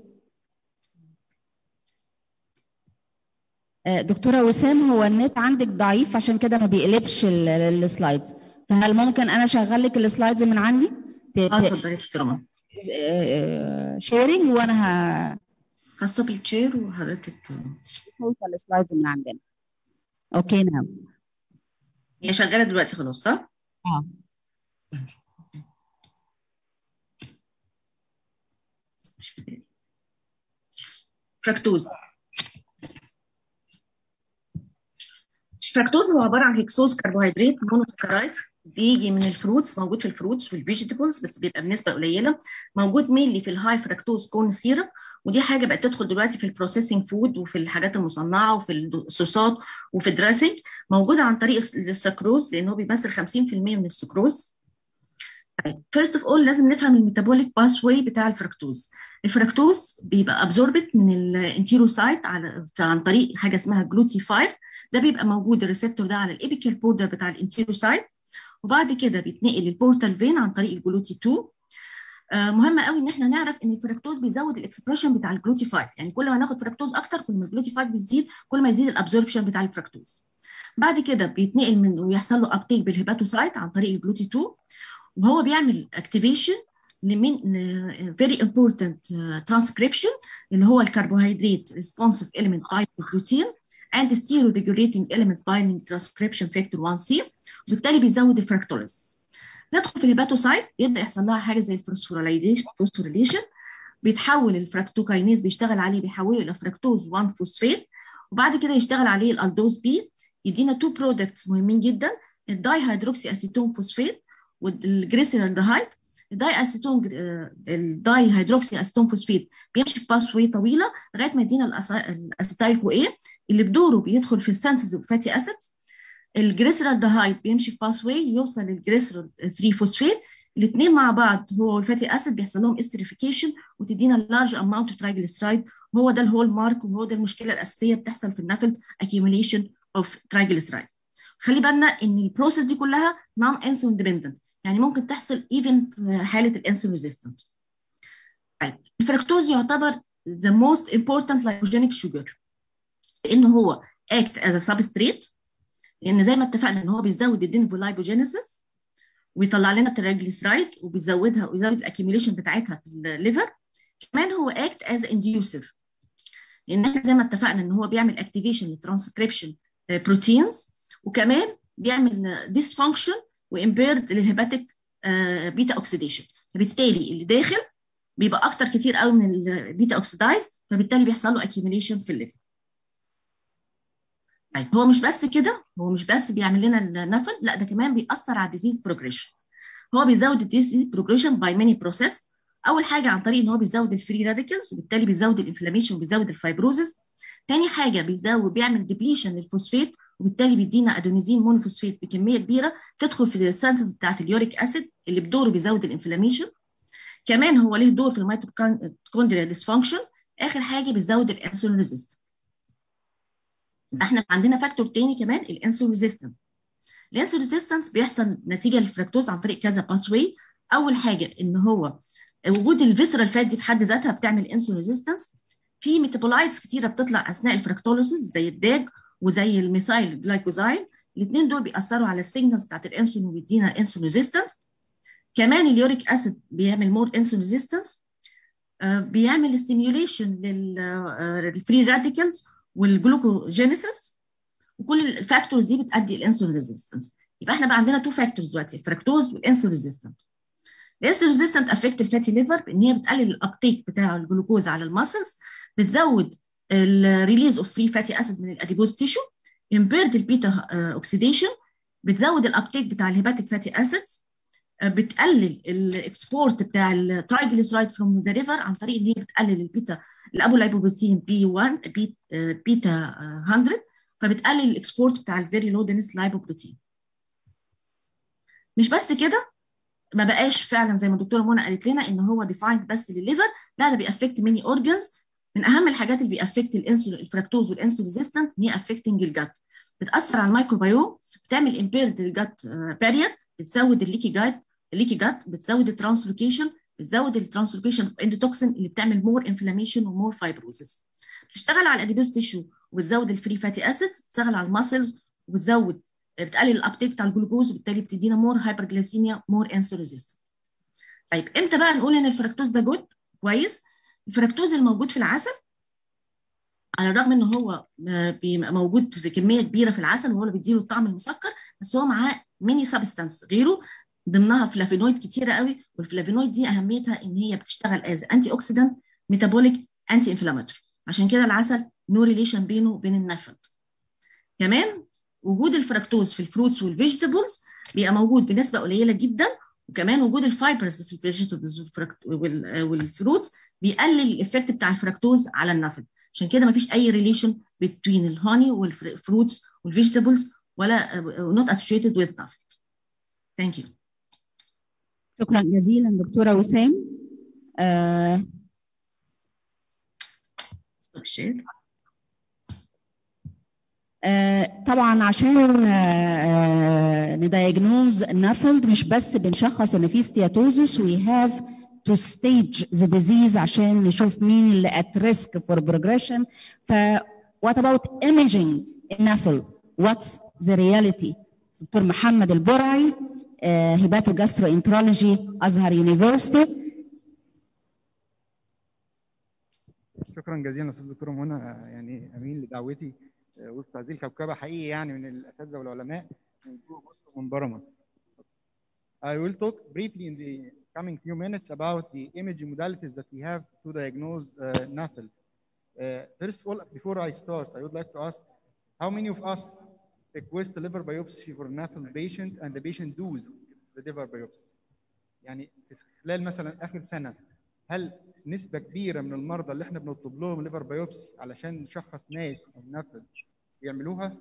دكتوره وسام هو النت عندك ضعيف عشان كده ما بيقلبش السلايدز فهل ممكن انا اشغل لك السلايدز من عندي اه اتفضلي يا دكتوره منى شيرنج وانا ه... هستوب الشير وحضرتك توصل السلايدز من عندنا اوكي نعم هي شغاله دلوقتي خلاص صح؟ اه فركتوز الفركتوز هو عباره عن هيكسوز كربوهيدرات مونوسكرايد بيجي من الفروتس موجود في الفروتس والفيجيتابلز بس بيبقى بنسبه قليله موجود مينلي في الهاي فركتوز كون سيرب ودي حاجه بقت تدخل دلوقتي في البروسيسنج فود وفي الحاجات المصنعه وفي الصوصات وفي الدريسنج موجوده عن طريق السكروز لان هو بيمثل 50% من السكروز فيرست اوف اول لازم نفهم الميتابوليك باث واي بتاع الفركتوز الفركتوز بيبقى ابزوربت من الانتيروسايت على عن طريق حاجه اسمها جلوتي 5 ده بيبقى موجود الريسبتور ده على الابيكال بوردر بتاع الانتيروسايت وبعد كده بيتنقل للبورتال فين عن طريق الجلوتي 2 آه مهم قوي ان احنا نعرف ان الفركتوز بيزود الاكسبريشن بتاع الجلوتي 5 يعني كل ما ناخد فركتوز اكتر كل ما الجلوتي 5 بيزيد كل ما يزيد الابزوربشن بتاع الفركتوز بعد كده بيتنقل من ويحصل له ابتيك بالهيباتوسايت عن طريق الجلوتي 2 وهو بيعمل اكتيفيشن لمن فيري امبورتنت ترانسكريبشن اللي هو الكربوهيدرات ريسبونسيف element binding protein and stereo regulating element binding transcription factor 1C وبالتالي بيزود الفركتوليز ندخل في الهيباتوسايت يبدا يحصل لها حاجه زي الفوسفوريليشن بيتحول الفركتوكاينيز بيشتغل عليه بيحوله الى فركتوز 1 فوسفات وبعد كده يشتغل عليه الالدوز بي يدينا تو برودكتس مهمين جدا الداي هيدروكسي اسيتون فوسفات والجليسيرالدهايد الداي اسيتون الداي هيدروكسي اسيتون فوسفات بيمشي في باث واي طويله لغايه ما يدينا الاسيتايل كو ايه اللي بدوره بيدخل في السنسز اوف فاتي اسيدز الجليسيرالدهايد بيمشي في باث واي يوصل للجليسيرال 3 فوسفات الاثنين مع بعض هو والفاتي اسيد بيحصل لهم استريفيكيشن وتدينا لارج اماونت اوف ترايجليسرايد وهو ده الهول مارك وهو ده المشكله الاساسيه بتحصل في النفل accumulation اوف ترايجليسرايد خلي بالنا ان البروسيس دي كلها نون انسولين ديبندنت يعني ممكن تحصل ايفن في حاله الانسولين ريزيستنت طيب الفركتوز يعتبر the most important lipogenic sugar لان هو act as a substrate لان زي ما اتفقنا ان هو بيزود الدينفولايبوجينيسيس ويطلع لنا الترايجليسرايد وبيزودها ويزود الاكيميليشن بتاعتها في الليفر كمان هو اكت از انديوسر لان احنا زي ما اتفقنا ان هو بيعمل اكتيفيشن للترانسكريبشن بروتينز وكمان بيعمل ديسفانكشن وامبيرد للهيباتيك بيتا اوكسيديشن فبالتالي اللي داخل بيبقى اكتر كتير قوي من البيتا اوكسيدايز فبالتالي بيحصل له اكيميليشن في الليفر طيب هو مش بس كده هو مش بس بيعمل لنا النفل لا ده كمان بيأثر على الديزيز بروجريشن هو بيزود الديزيز بروجريشن باي ماني بروسيس اول حاجه عن طريق ان هو بيزود الفري راديكلز وبالتالي بيزود الانفلاميشن وبيزود الفايبروزس تاني حاجه بيزود بيعمل ديبليشن للفوسفات وبالتالي بيدينا ادونيزين مونوفوسفات بكميه كبيره تدخل في السنسز بتاعت اليوريك اسيد اللي بدوره بيزود الانفلاميشن كمان هو له دور في الميتوكوندريا ديسفانكشن اخر حاجه بيزود الانسولين ريزيستنت احنا عندنا فاكتور تاني كمان الانسولين ريزيستنت الانسولين ريزيستنس بيحصل نتيجه للفركتوز عن طريق كذا باث واي اول حاجه ان هو وجود الفيسرال فات دي في حد ذاتها بتعمل انسولين ريزيستنس في ميتابولايتس كتيره بتطلع اثناء الفركتوليسيس زي الداج وزي الميثايل جلايكوزايل الاثنين دول بيأثروا على السيجنالز بتاعت الانسولين وبيدينا انسولين ريزيستنس كمان اليوريك اسيد بيعمل مور انسولين ريزيستنس بيعمل ستيميوليشن للفري راديكالز والجلوكوجينيسيس وكل الفاكتورز دي بتؤدي الانسولين ريزيستنس يبقى احنا بقى عندنا تو فاكتورز دلوقتي الفركتوز والانسولين ريزيستنت الانسولين ريزيستنت افكت الفاتي ليفر بان هي بتقلل الابتيك بتاع الجلوكوز على المسلز بتزود الريليز اوف فري فاتي اسيد من الاديبوز تيشو امبيرد البيتا اوكسيديشن بتزود الابتيك بتاع الهيباتيك فاتي اسيدز بتقلل الاكسبورت بتاع الترايجليسرايد فروم ذا ريفر عن طريق ان هي بتقلل البيتا الابو لايبوبروتين بي 1 بي بيتا 100 فبتقلل الاكسبورت بتاع الفيري لو دينس لايبوبروتين مش بس كده ما بقاش فعلا زي ما الدكتوره منى قالت لنا ان هو ديفايند بس للليفر لا ده بيأفكت ميني اورجانز من اهم الحاجات اللي بيأفكت الانسولين الفركتوز والانسولين ريزيستنت هي افكتنج الجت بتاثر على الميكروبيوم بتعمل امبيرد الجت بارير بتزود الليكي جات الليكي جات بتزود الترانسلوكيشن بتزود الترانسلوكيشن اندوتوكسين اللي بتعمل مور انفلاميشن ومور فايبروزس بتشتغل على الاديبوز تيشو وبتزود الفري فاتي اسيدز بتشتغل على الماسلز وبتزود بتقلل الابتيك بتاع الجلوكوز وبالتالي بتدينا مور هايبرجليسيميا مور انسولين ريزيستنت طيب امتى بقى نقول ان الفركتوز ده جود كويس الفركتوز الموجود في العسل على الرغم ان هو موجود في كميه كبيره في العسل وهو اللي بيديله الطعم المسكر بس هو معاه ميني سبستانس غيره ضمنها فلافينويد كتيره قوي والفلافينويد دي اهميتها ان هي بتشتغل از انتي اوكسيدنت ميتابوليك انتي انفلاماتوري عشان كده العسل نو ريليشن بينه وبين النفط كمان وجود الفركتوز في الفروتس والفيجيتابلز بيبقى موجود بنسبه قليله جدا وكمان وجود الفايبرز في الفيجيتابلز والفروتس بيقلل الايفكت بتاع الفركتوز على النفط عشان كده مفيش اي ريليشن بين الهوني والفروتس والفيجيتابلز ولا not associated with نفط ثانك يو شكرا جزيلا دكتوره وسام آه آه طبعا عشان آه ندايجنوز نافلد مش بس بنشخص ان في ستياتوزس وي هاف to stage the disease عشان نشوف مين اللي at risk for progression ف what about imaging NAFL what's the reality دكتور محمد البرعي هيباتو جاسترو انترولوجي ازهر يونيفرستي شكرا جزيلا استاذ دكتور منى يعني امين لدعوتي وسط هذه الكوكبه حقيقي يعني من الاساتذه والعلماء من جوه مصر ومن بره مصر. I will talk briefly in the coming few minutes about the imaging modalities that we have to diagnose uh, NAFL. Uh, first of all, before I start, I would like to ask how many of us request a liver biopsy for a NAFL patient and the patient does the liver biopsy? يعني في خلال مثلا اخر سنه هل نسبه كبيره من المرضى اللي احنا بنطلب لهم ليفر بايوبسي علشان نشخص ناس او نفل بيعملوها؟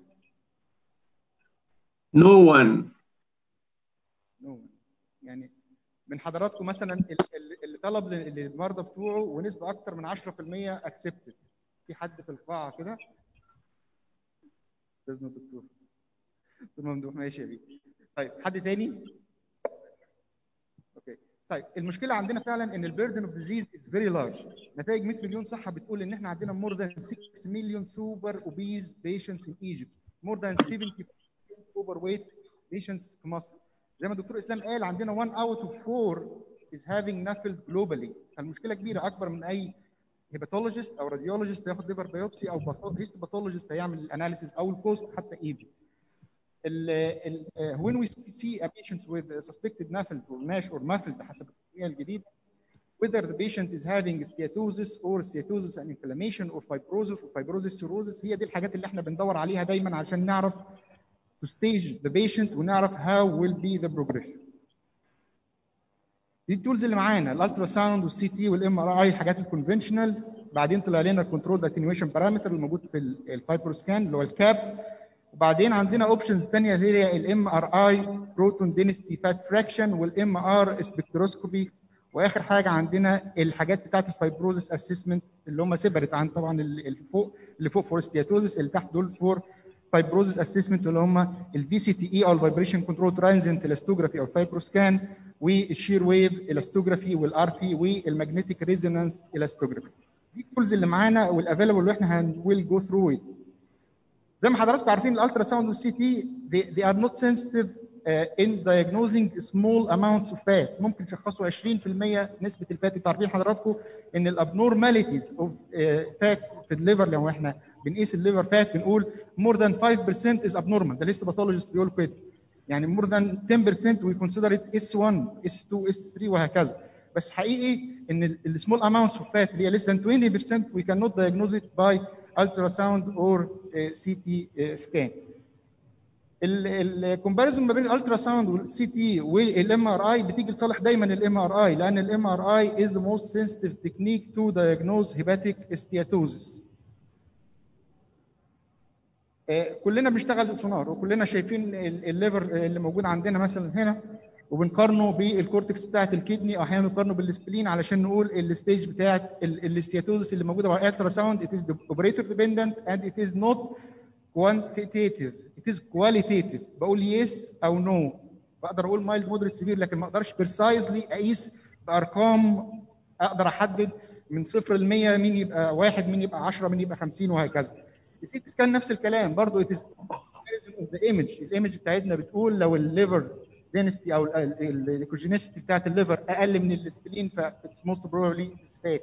No one. No one. يعني من حضراتكم مثلا اللي طلب للمرضى بتوعه ونسبه اكثر من 10% اكسبتد في حد في القاعه كده؟ استاذنا الدكتور دكتور ممدوح ماشي يا بيه طيب حد تاني؟ اوكي طيب المشكله عندنا فعلا ان البيردن اوف ديزيز از فيري لارج نتائج 100 مليون صحه بتقول ان احنا عندنا مور ذان 6 مليون سوبر اوبيز بيشنتس ان ايجيبت مور ذان 70 اوفر ويت بيشنتس في مصر زي ما الدكتور اسلام قال عندنا 1 اوت اوف 4 is having NAFLD globally فالمشكله كبيره اكبر من اي هيباتولوجيست او راديولوجيست ياخد ليفر بايوبسي او هيستوباثولوجيست هيعمل الاناليسيس او الكوست حتى ايفن ال ال uh, when we see a patient with suspected NAFLD or NASH or MAFLD حسب التقنيه الجديده whether the patient is having steatosis or steatosis and inflammation or fibrosis or fibrosis cirrhosis هي دي الحاجات اللي احنا بندور عليها دايما عشان نعرف to stage the patient ونعرف how will be the progression. دي التولز اللي معانا الالترا ساوند والسي تي والام ار اي الحاجات الكونفنشنال بعدين طلع لنا الكنترول اتنيويشن بارامتر اللي موجود في الفايبرو سكان اللي هو الكاب وبعدين عندنا اوبشنز ثانيه اللي هي الام ار اي بروتون دينستي فات فراكشن والام ار سبكتروسكوبي واخر حاجه عندنا الحاجات بتاعت الفايبروزس اسسمنت اللي هم سيبرت عن طبعا اللي فوق اللي فوق فور ستياتوزس اللي تحت دول فور فايبروزس اسسمنت اللي هم الفي سي تي اي او الفايبريشن كنترول ترانزنت الاستوجرافي او الفايبروسكان والشير ويف الاستوجرافي والار بي والمagnetic ريزونانس الاستوجرافي دي التولز اللي معانا والافيلبل اللي احنا هنويل جو ثرو ات زي ما حضراتكم عارفين الالترا ساوند والسي تي they, they are not sensitive uh, in diagnosing small amounts of fat ممكن يشخصوا 20% نسبه الفات انتوا عارفين حضراتكم ان الابنورماليتيز اوف فات في الليفر لو احنا بنقيس الليفر فات بنقول more than 5% is abnormal ده الهيستوباثولوجيست بيقول كده يعني more than 10% we consider it S1 S2 S3 وهكذا بس حقيقي ان السمول amounts of fat اللي هي less than 20% we cannot diagnose it by ultrasound or uh, CT uh, scan الكومباريزون ما بين الالترا ساوند والسي تي والام ار اي بتيجي لصالح دايما الام ار اي لان الام ار اي is the most sensitive technique to diagnose hepatic steatosis آه، كلنا بنشتغل سونار وكلنا شايفين ال- الليفر اللي موجود عندنا مثلا هنا وبنقارنه بالكورتكس بتاعه الكدني او احيانا بنقارنه بالسبلين علشان نقول الستيج بتاعه الاستياتوزس اللي موجوده مع الترا ساوند it is operator dependent and it is not quantitative it is qualitative بقول يس او نو بقدر اقول مايلد مودريت سيفير لكن ما اقدرش بريسايزلي اقيس بارقام اقدر احدد من صفر ل 100 مين يبقى واحد مين يبقى 10 مين يبقى 50 وهكذا السيتي سكان نفس الكلام برضه it is comparison of the image الايمج بتاعتنا بتقول لو الليفر density او الايكوجينيستي بتاعت الليفر اقل من السبلين ف it's most probably it's fat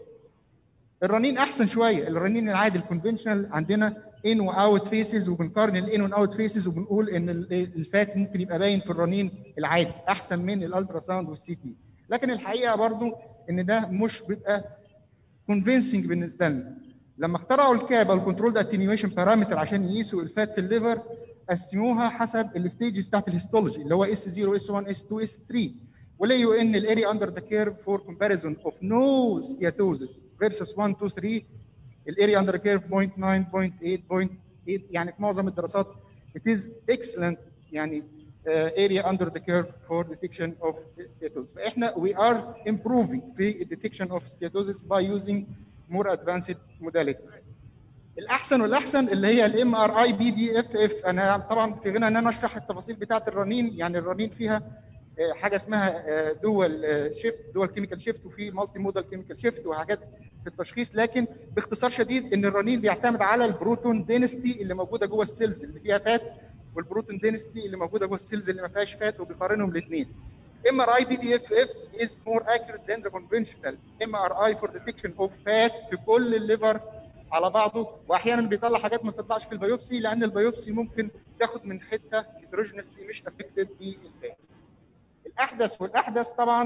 الرنين احسن شويه الرنين العادي الكونفنشنال عندنا ان واوت فيسز وبنقارن الان والاوت فيسز وبنقول ان ال- الفات ممكن يبقى باين في الرنين العادي احسن من الالترا ساوند والسي تي لكن الحقيقه برضو ان ده مش بيبقى كونفينسنج بالنسبه لنا لما اخترعوا الكاب او الكنترول اتنيويشن بارامتر عشان يقيسوا الفات في الليفر قسموها حسب الستيجز بتاعت الهيستولوجي اللي هو اس 0 اس 1 اس 2 اس 3 ولقيوا ان الاريا اندر ذا كيرف فور كومباريزون اوف نو ستياتوزس فيرسس 1 2 3 الاريا اندر كيرف 0.9 0.8 0.8 يعني في معظم الدراسات it is excellent يعني uh, area under the curve for detection of steatosis فاحنا we are improving في detection of steatosis by using more advanced modalities الاحسن والاحسن اللي هي الام ار اي بي دي اف اف انا طبعا في غنى ان انا اشرح التفاصيل بتاعه الرنين يعني الرنين فيها آه، حاجه اسمها دول شيفت دول كيميكال شيفت وفي مالتي مودال كيميكال شيفت وحاجات في التشخيص لكن باختصار شديد ان الرنين بيعتمد على البروتون دينستي اللي موجوده جوه السيلز اللي فيها فات والبروتون دينستي اللي موجوده جوه السيلز اللي ما فيهاش فات وبيقارنهم الاثنين MRI PDFF is more accurate than the conventional MRI for detection of fat في كل الليفر على بعضه واحيانا بيطلع حاجات ما بتطلعش في البيوبسي لان البيوبسي ممكن تاخد من حته هيتروجينسلي مش افكتد بالفات. الاحدث والاحدث طبعا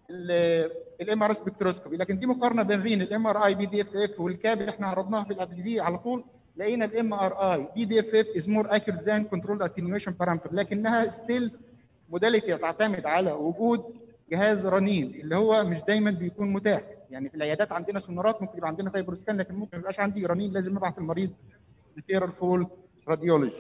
الام ار سبكتروسكوبي لكن دي مقارنه ما بين الام ار اي بي دي اف اف والكاب اللي احنا عرضناها في القبل دي على طول لقينا الام ار اي بي دي اف اف از مور اكيوريت ذان كنترول اتنيويشن بارامتر لكنها ستيل موداليتي تعتمد على وجود جهاز رنين اللي هو مش دايما بيكون متاح يعني في العيادات عندنا سونارات ممكن يبقى عندنا فايبر سكان لكن ممكن ما يبقاش عندي رنين لازم ابعت المريض لكيرر فول راديولوجي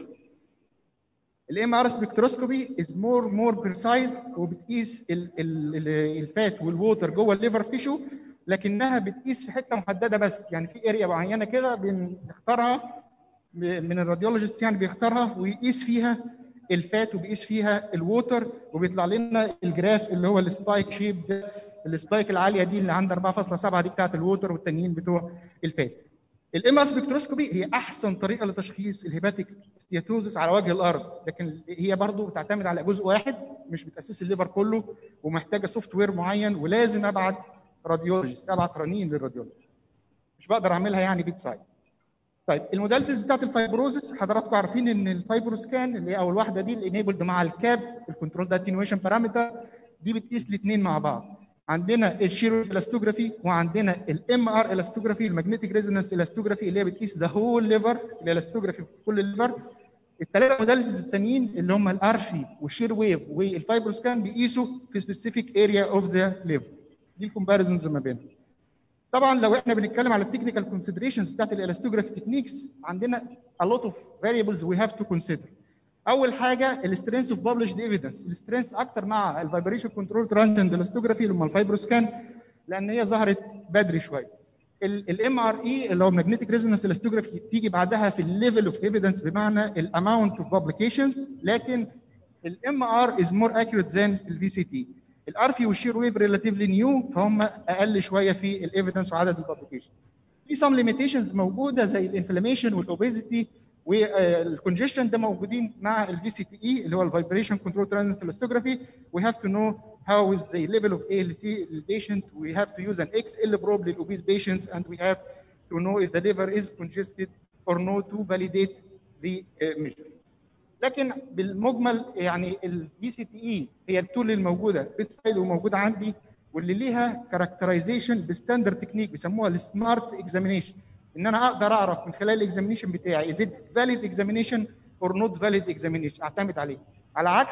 الام ار سبكتروسكوبي از مور مور بريسايز وبتقيس ال- ال- ال- الفات والووتر جوه الليفر تيشو لكنها بتقيس في حته محدده بس يعني في اريا معينه كده بنختارها ب- من الراديولوجيست يعني بيختارها ويقيس فيها الفات وبيقيس فيها الووتر وبيطلع لنا الجراف اللي هو السبايك شيب ده السبايك العاليه دي اللي عند 4.7 دي بتاعت الووتر والتانيين بتوع الفات الام سبكتروسكوبي هي احسن طريقه لتشخيص الهيباتيك ستياتوزس على وجه الارض لكن هي برضو بتعتمد على جزء واحد مش بتاسس الليفر كله ومحتاجه سوفت وير معين ولازم ابعت راديولوجيست ابعت رنين للراديولوجيست مش بقدر اعملها يعني بيت سايد طيب الموداليتيز بتاعت الفايبروزس حضراتكم عارفين ان الفايبروسكان اللي هي اول واحده دي الانيبلد مع الكاب الكنترول ده اتنيويشن بارامتر دي بتقيس الاثنين مع بعض عندنا الشيرو الاستوجرافي وعندنا الام ار الاستوجرافي الماجنتيك ريزونانس الاستوجرافي اللي هي بتقيس ذا هول ليفر الاستوجرافي في كل الليفر الثلاثه موداليتيز التانيين اللي هم الارفي والشير ويف والفايبروسكان بيقيسوا في سبيسيفيك اريا اوف ذا ليفر دي الكومباريزونز ما بينهم طبعا لو احنا بنتكلم على التكنيكال كونسيدريشنز بتاعت الالاستوجرافي تكنيكس عندنا a lot of variables we have to consider اول حاجه السترينث اوف ببلشد ايفيدنس السترينث اكتر مع الفايبريشن كنترول ترانزنت الاستوجرافي اللي هم الفايبروسكان لان هي ظهرت بدري شويه الام ار اي اللي هو ماجنتيك ريزونانس الاستوجرافي تيجي بعدها في الليفل اوف ايفيدنس بمعنى الاماونت اوف بابليكيشنز لكن الام ار از مور اكيوريت ذان الفي سي تي الارفي والشير ويف ريلاتيفلي نيو فهم اقل شويه في الايفيدنس وعدد البابليكيشن في سم ليميتيشنز موجوده زي الانفلاميشن والاوبيزيتي والكونجيشن ده موجودين مع الفي سي تي اي اللي هو الفايبريشن كنترول ترانزنت الاستوجرافي we have to know how is the level of ALT in the patient we have to use an XL probe للobese patients and we have to know if the liver is congested or not to validate the uh, measure لكن بالمجمل يعني البي سي تي اي هي التول الموجوده بيت سايد وموجوده عندي واللي ليها كاركترايزيشن بستاندرد تكنيك بيسموها السمارت اكزامينيشن ان انا اقدر اعرف من خلال الاكزامينيشن بتاعي از فاليد اكزامينيشن اور نوت فاليد اكزامينيشن اعتمد عليه على عكس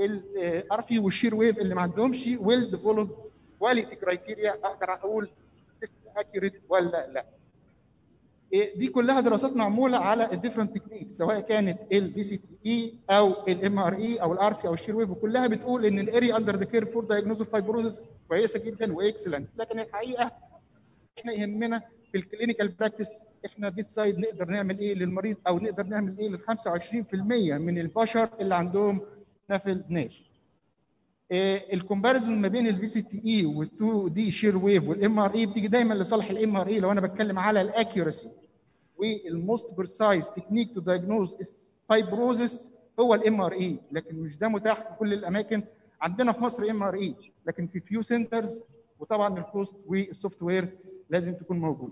الارفي والشير ويف اللي ما عندهمش ويل ديفلوب كواليتي كرايتيريا اقدر اقول اكيوريت ولا لا دي كلها دراسات معموله على الديفرنت تكنيك سواء كانت البي سي تي اي او الام ار اي او الاركي او الشير ويف وكلها بتقول ان الاري اندر ذا كير فور دايجنوز فايبروزس كويسه جدا واكسلنت لكن الحقيقه احنا يهمنا في الكلينيكال براكتس احنا بيت سايد نقدر نعمل ايه للمريض او نقدر نعمل ايه لل 25% من البشر اللي عندهم نافل ناش. الكومباريزون ما بين الفي سي تي اي وال2 دي شير ويف والام ار اي بتيجي دايما لصالح الام ار اي لو انا بتكلم على الاكيورسي والموست بريسايز تكنيك تو دايجنوز فايبروزس هو الام ار اي لكن مش ده متاح في كل الاماكن عندنا في مصر ام ار اي لكن في فيو سنترز وطبعا الكوست والسوفت وير لازم تكون موجود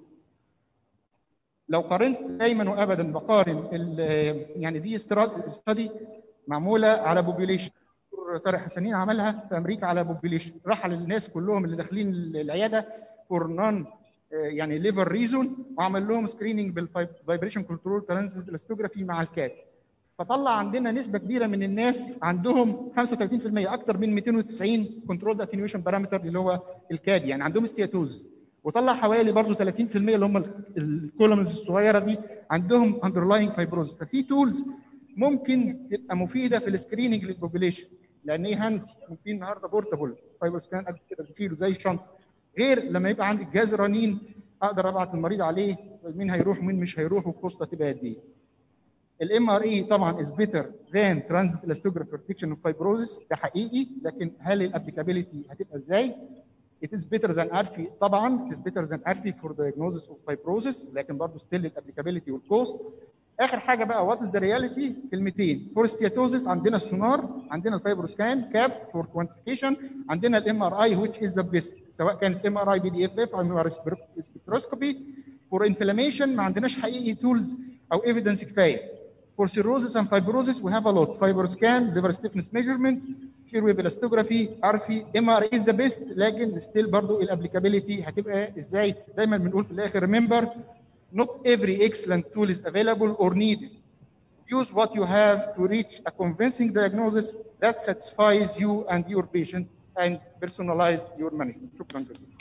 لو قارنت دايما وابدا بقارن يعني دي ستادي معموله على بوبيوليشن طارق حسنين عملها في امريكا على بوبيوليشن راح للناس كلهم اللي داخلين العياده فور نون يعني ليفر ريزون وعمل لهم سكريننج بالفايبريشن كنترول ترانزيت الاستوجرافي مع الكات فطلع عندنا نسبه كبيره من الناس عندهم 35% اكثر من 290 كنترول اتنيويشن بارامتر اللي هو الكاد يعني عندهم استياتوز وطلع حوالي برضه 30% اللي هم الكولومز الصغيره دي عندهم اندرلاينج فايبروز ففي تولز ممكن تبقى مفيده في السكريننج للبوبوليشن لان ايه هاند في النهارده بورتابل فايبر سكان قد كده بتشيله زي الشنطه غير لما يبقى عندك جهاز رنين اقدر ابعت المريض عليه مين هيروح ومين مش هيروح والكوستا تبقى قد ايه الام ار اي طبعا از بيتر ذان ترانزيت الاستوجراف بروتكشن اوف فايبروزس ده حقيقي لكن هل الابليكابيلتي هتبقى ازاي؟ It is better than ARFI طبعا it is better than ARFI for diagnosis of fibrosis لكن برضه ستيل الابليكابيلتي والكوست اخر حاجه بقى وات از ذا رياليتي كلمتين فور ستياتوزس عندنا السونار عندنا الفايبروسكان كاب فور كوانتيفيكيشن عندنا الام ار اي which is the best سواء كانت ام ار اي بي دي اف اف او سبكتروسكوبي فور انفلاميشن ما عندناش حقيقي تولز او ايفيدنس كفايه For cirrhosis and fibrosis, we have a lot. Fibroscan, liver stiffness measurement, shear wave elastography, ARFI, MRI is the best, لكن still برضو الابليكابيلتي هتبقى ازاي؟ دايما بنقول في الاخر remember not every excellent tool is available or needed. Use what you have to reach a convincing diagnosis that satisfies you and your patient and personalize your management. شكرا جزيلا.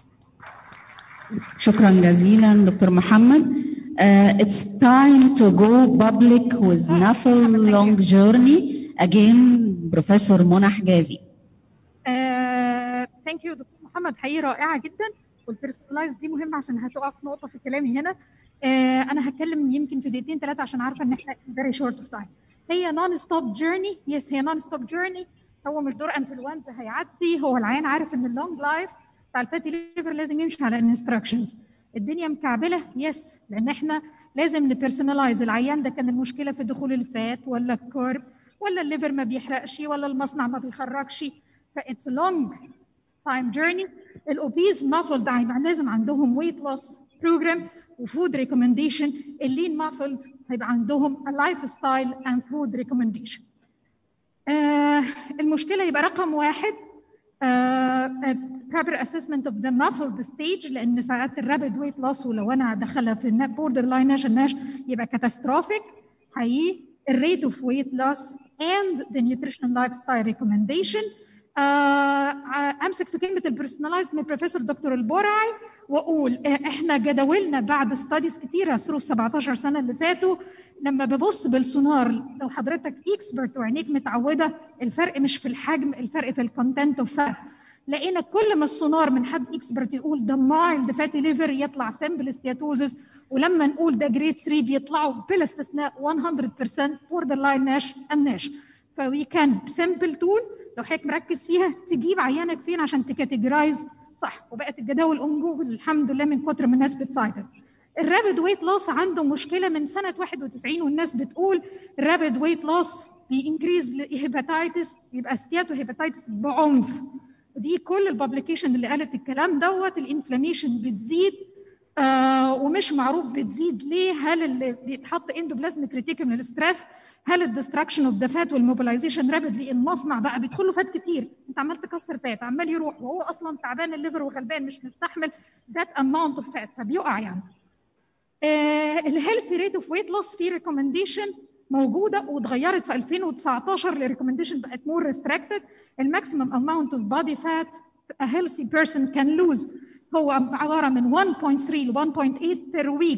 شكرا جزيلا دكتور محمد. Uh, it's time to go public with NAFL long journey. Again, Professor منى حجازي. ثانك يو دكتور محمد حقيقي رائعه جدا والبيرسونلايز دي مهمه عشان هتقف نقطه في كلامي هنا uh, انا هتكلم يمكن في دقيقتين ثلاثه عشان عارفه ان احنا فيري شورت اوف تايم هي نون ستوب جيرني يس هي نون ستوب جيرني هو مش دور انفلونزا هيعدي هو العيان عارف ان اللونج لايف بتاع الفاتي ليفر لازم يمشي على الانستراكشنز الدنيا مكعبله يس لان احنا لازم نبرسونلايز العيان ده كان المشكله في دخول الفات ولا الكورب ولا الليفر ما بيحرقش ولا المصنع ما بيخرجش فاتس لونج تايم جيرني الاوبيز مافلد لازم عندهم ويت لوس بروجرام وفود ريكومنديشن اللين مافلد هيبقى عندهم لايف ستايل اند فود ريكومنديشن المشكله يبقى رقم واحد proper assessment of the muffled stage لان ساعات الرابid weight loss ولو انا داخله في border line ناش الناش يبقى catastrophic حقيقي الريت اوف weight loss and the nutrition lifestyle recommendation uh, امسك في كلمه البرسونلايزد من بروفيسور دكتور البرعي واقول احنا جداولنا بعد ستاديز كتيره ثرو ال 17 سنه اللي فاتوا لما ببص بالسونار لو حضرتك اكسبرت وعينيك متعوده الفرق مش في الحجم الفرق في الكونتنت اوف فات لقينا كل ما السونار من حد اكسبرت يقول ده مايلد فاتي ليفر يطلع سمبل ستياتوزس ولما نقول ده جريد 3 بيطلعوا بلا استثناء 100% بوردر لاين ناش الناش فوي كان بسمبل تول لو حضرتك مركز فيها تجيب عيانك فين عشان تكاتيجرايز صح وبقت الجداول اونجو الحمد لله من كتر ما الناس بتسايدد الرابد ويت لوس عنده مشكله من سنه 91 والناس بتقول الرابد ويت لوس بينكريز هيباتايتس يبقى ستياتو هيباتايتس بعنف دي كل الببليكيشن اللي قالت الكلام دوت الانفلاميشن بتزيد آه ومش معروف بتزيد ليه هل اللي بيتحط اندوبلازميك ريتيكم من الاسترس هل الدستراكشن اوف ذا فات والموبيلايزيشن رابيدلي المصنع بقى بيدخل له فات كتير انت عمال تكسر فات عمال يروح وهو اصلا تعبان الليفر وغلبان مش مستحمل ذات اماونت اوف فات فبيقع يعني آه الهيلث ريت اوف ويت لوس في ريكومنديشن موجوده واتغيرت في 2019 الريكومنديشن بقت مور ريستريكتد الماكسيمم اماونت اوف بادي فات a healthy person can lose هو عباره من 1.3 ل 1.8 per week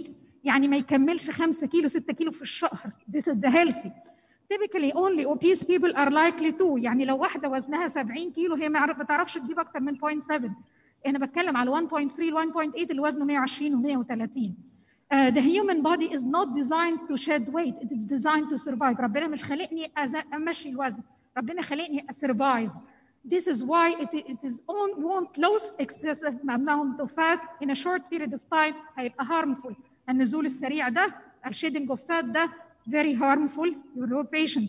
يعني ما يكملش 5 كيلو 6 كيلو في الشهر this is the healthy typically only obese people are likely to يعني لو واحده وزنها 70 كيلو هي ما بتعرفش تجيب اكتر من 0.7 انا بتكلم على 1.3 ل 1.8 اللي وزنه 120 و 130 Uh, the human body is not designed to shed weight it is designed to survive ربنا مش خلقني امشي الوزن ربنا خلقني survive This is why it, it is on, won't lose excessive amount of fat in a short period of time هيبقى harmful النزول السريع ده الشيدنج اوف فات ده very harmful to your patient.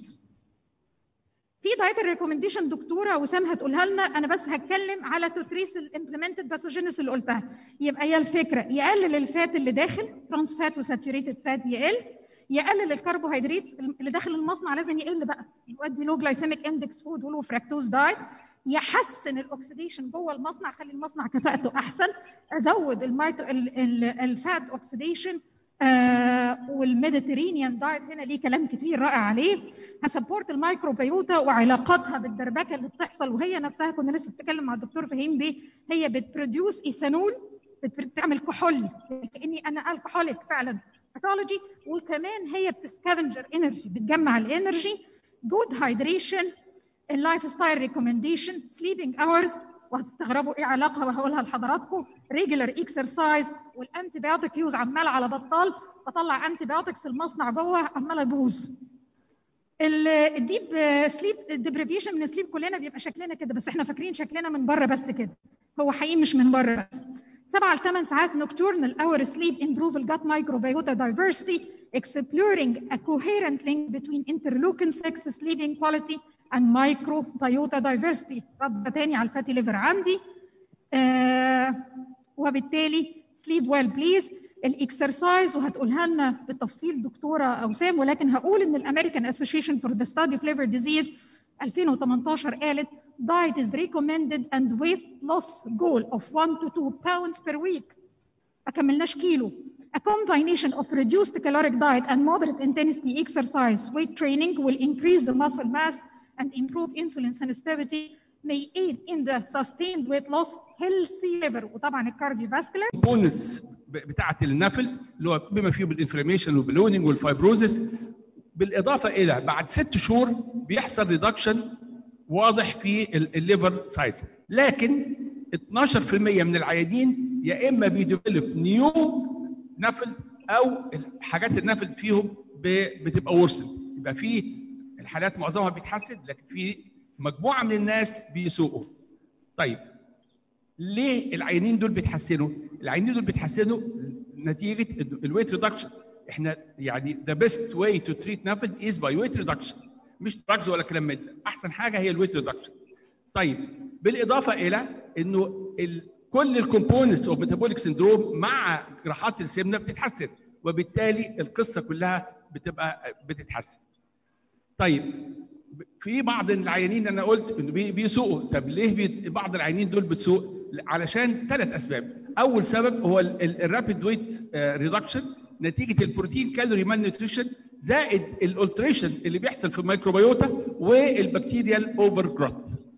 في دايت ريكومنديشن دكتوره وسام هتقولها لنا انا بس هتكلم على تتريس الامبلمنتد باثوجينيس اللي قلتها يبقى هي الفكره يقلل الفات اللي داخل ترانس فات وساتوريتد فات يقل يقلل الكربوهيدرات اللي داخل المصنع لازم يقل بقى يودي لو جلايسيميك اندكس فود ولو فركتوز دايت يحسن الاكسديشن جوه المصنع خلي المصنع كفاءته احسن ازود الميتو الفات اوكسيديشن آه والميديترينيان دايت هنا ليه كلام كتير رائع عليه هسبورت الميكروبيوتا وعلاقاتها بالدربكه اللي بتحصل وهي نفسها كنا لسه بتكلم مع الدكتور فهيم دي هي بتبروديوس ايثانول بتعمل كحول كاني انا الكحوليك فعلا باثولوجي وكمان هي بتسكافنجر انرجي بتجمع الانرجي جود هايدريشن اللايف ستايل ريكومنديشن سليبنج اورز وهتستغربوا ايه علاقه وهقولها لحضراتكم ريجولار اكسرسايز والانتي بايوتيك يوز عمال على بطال بطلع انتي بايوتكس المصنع جوه عمال يبوظ الديب سليب ديبريفيشن من السليب كلنا بيبقى شكلنا كده بس احنا فاكرين شكلنا من بره بس كده هو حقيقي مش من بره بس سبعة لثمان ساعات نوكتورنال اور سليب improve الجات microbiota diversity exploring a coherent link between interleukin 6 sleeping quality and microbiota diversity رد تاني على الفاتي ليفر عندي آه وبالتالي sleep well please الاكسرسايز وهتقولها لنا بالتفصيل دكتوره اوسام ولكن هقول ان الامريكان اسوشيشن فور ذا ستادي اوف ليفر ديزيز 2018 قالت diet is recommended and weight loss goal of 1 to 2 pounds per week ما كملناش كيلو A combination of reduced caloric diet and moderate intensity exercise weight training will increase the muscle mass and improve insulin sensitivity may aid in the sustained weight loss healthy liver وطبعا الكارديوفاسكولار البونس بتاعه النفل اللي هو بما فيه بالانفلاميشن والبلونينج والفايبروزس بالاضافه الى بعد ست شهور بيحصل ريدكشن واضح في الليفر سايز لكن 12% من العيانين يا اما بيديفلوب نيو نفل او حاجات النفل فيهم بتبقى ورسن يبقى في الحالات معظمها بيتحسن لكن في مجموعه من الناس بيسوقوا طيب ليه العيانين دول بيتحسنوا؟ العيانين دول بيتحسنوا نتيجه الويت ريدكشن احنا يعني ذا بيست واي تو تريت نابل از باي ويت ريدكشن مش دراجز ولا كلام من احسن حاجه هي الويت ريدكشن طيب بالاضافه الى انه ال كل الكومبوننتس اوف ميتابوليك سندروم مع جراحات السمنه بتتحسن وبالتالي القصه كلها بتبقى بتتحسن طيب في بعض العيانين انا قلت انه بيسوقوا طب ليه بي بعض العيانين دول بتسوق علشان ثلاث اسباب اول سبب هو الرابيد ويت ريدكشن نتيجه البروتين كالوري مال نيوتريشن زائد الالتريشن اللي بيحصل في الميكروبيوتا والبكتيريال اوفر جروث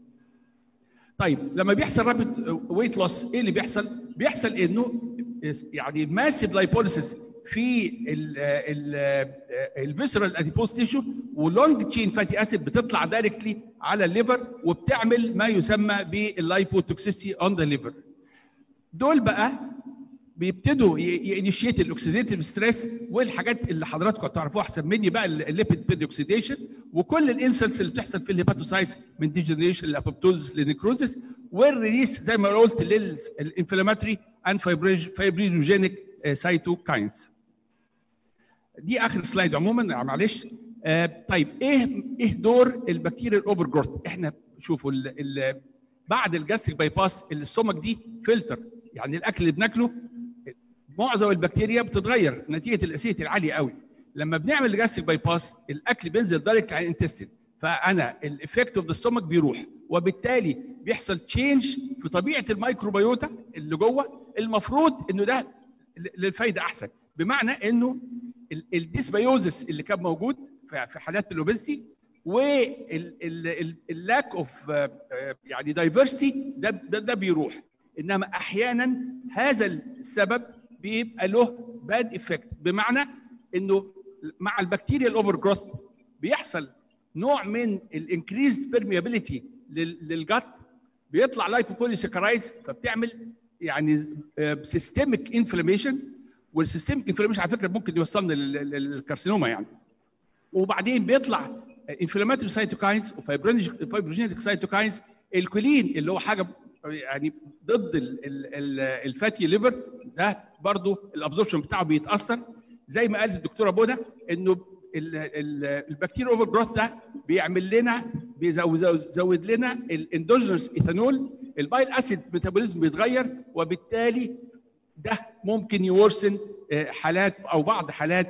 طيب لما بيحصل رابيد ويت لوس ايه اللي بيحصل بيحصل انه يعني ماسيف لايبوليسيس في الفيسرال اديبوز تيشو ولونج تشين فاتي اسيد بتطلع دايركتلي على الليفر وبتعمل ما يسمى باللايبوتوكسيستي اون ذا ليفر دول بقى بيبتدوا ينشيت الاكسيديتيف ستريس والحاجات اللي حضراتكم تعرفوها احسن مني بقى الليبيد بيدوكسيديشن وكل الانسلتس اللي بتحصل في الهيباتوسايتس من ديجنريشن لابوبتوز لنيكروزس والريليس زي ما قلت للانفلاماتري اند فايبرينوجينيك سايتوكاينز دي اخر سلايد عموما معلش آه طيب ايه ايه دور البكتيريا الاوفر جروث احنا شوفوا ال ال بعد الجاستريك باي باس الاستومك دي فلتر يعني الاكل اللي بناكله معظم البكتيريا بتتغير نتيجه الاسيتي العاليه قوي لما بنعمل الجاستريك باي باس الاكل بينزل دايركت على الانتستين فانا الايفكت اوف ذا ستومك بيروح وبالتالي بيحصل تشينج في طبيعه الميكروبيوتا اللي جوه المفروض انه ده للفايده احسن بمعنى انه الديسبيوزس اللي كان موجود في حالات الاوبستي واللاك اوف يعني دايفرستي ده, ده ده بيروح انما احيانا هذا السبب بيبقى له باد افكت بمعنى انه مع البكتيريا الاوفر جروث بيحصل نوع من الانكريزد بيرميابيليتي للجت بيطلع لايبوبوليساكرايز فبتعمل يعني سيستميك انفلاميشن والسيستميك انفلاميشن على فكره ممكن يوصلنا للكارسينوما يعني وبعدين بيطلع انفلاماتوري سايتوكاينز وفايبروجينيك سايتوكاينز الكولين اللي هو حاجه يعني ضد الفاتي ليفر ده برضو الابزوربشن بتاعه بيتاثر زي ما قالت الدكتوره بونا انه البكتيريا اوفر جروث ده بيعمل لنا بيزود لنا الاندوجينوس ايثانول البايل اسيد ميتابوليزم بيتغير وبالتالي ده ممكن يورسن حالات او بعض حالات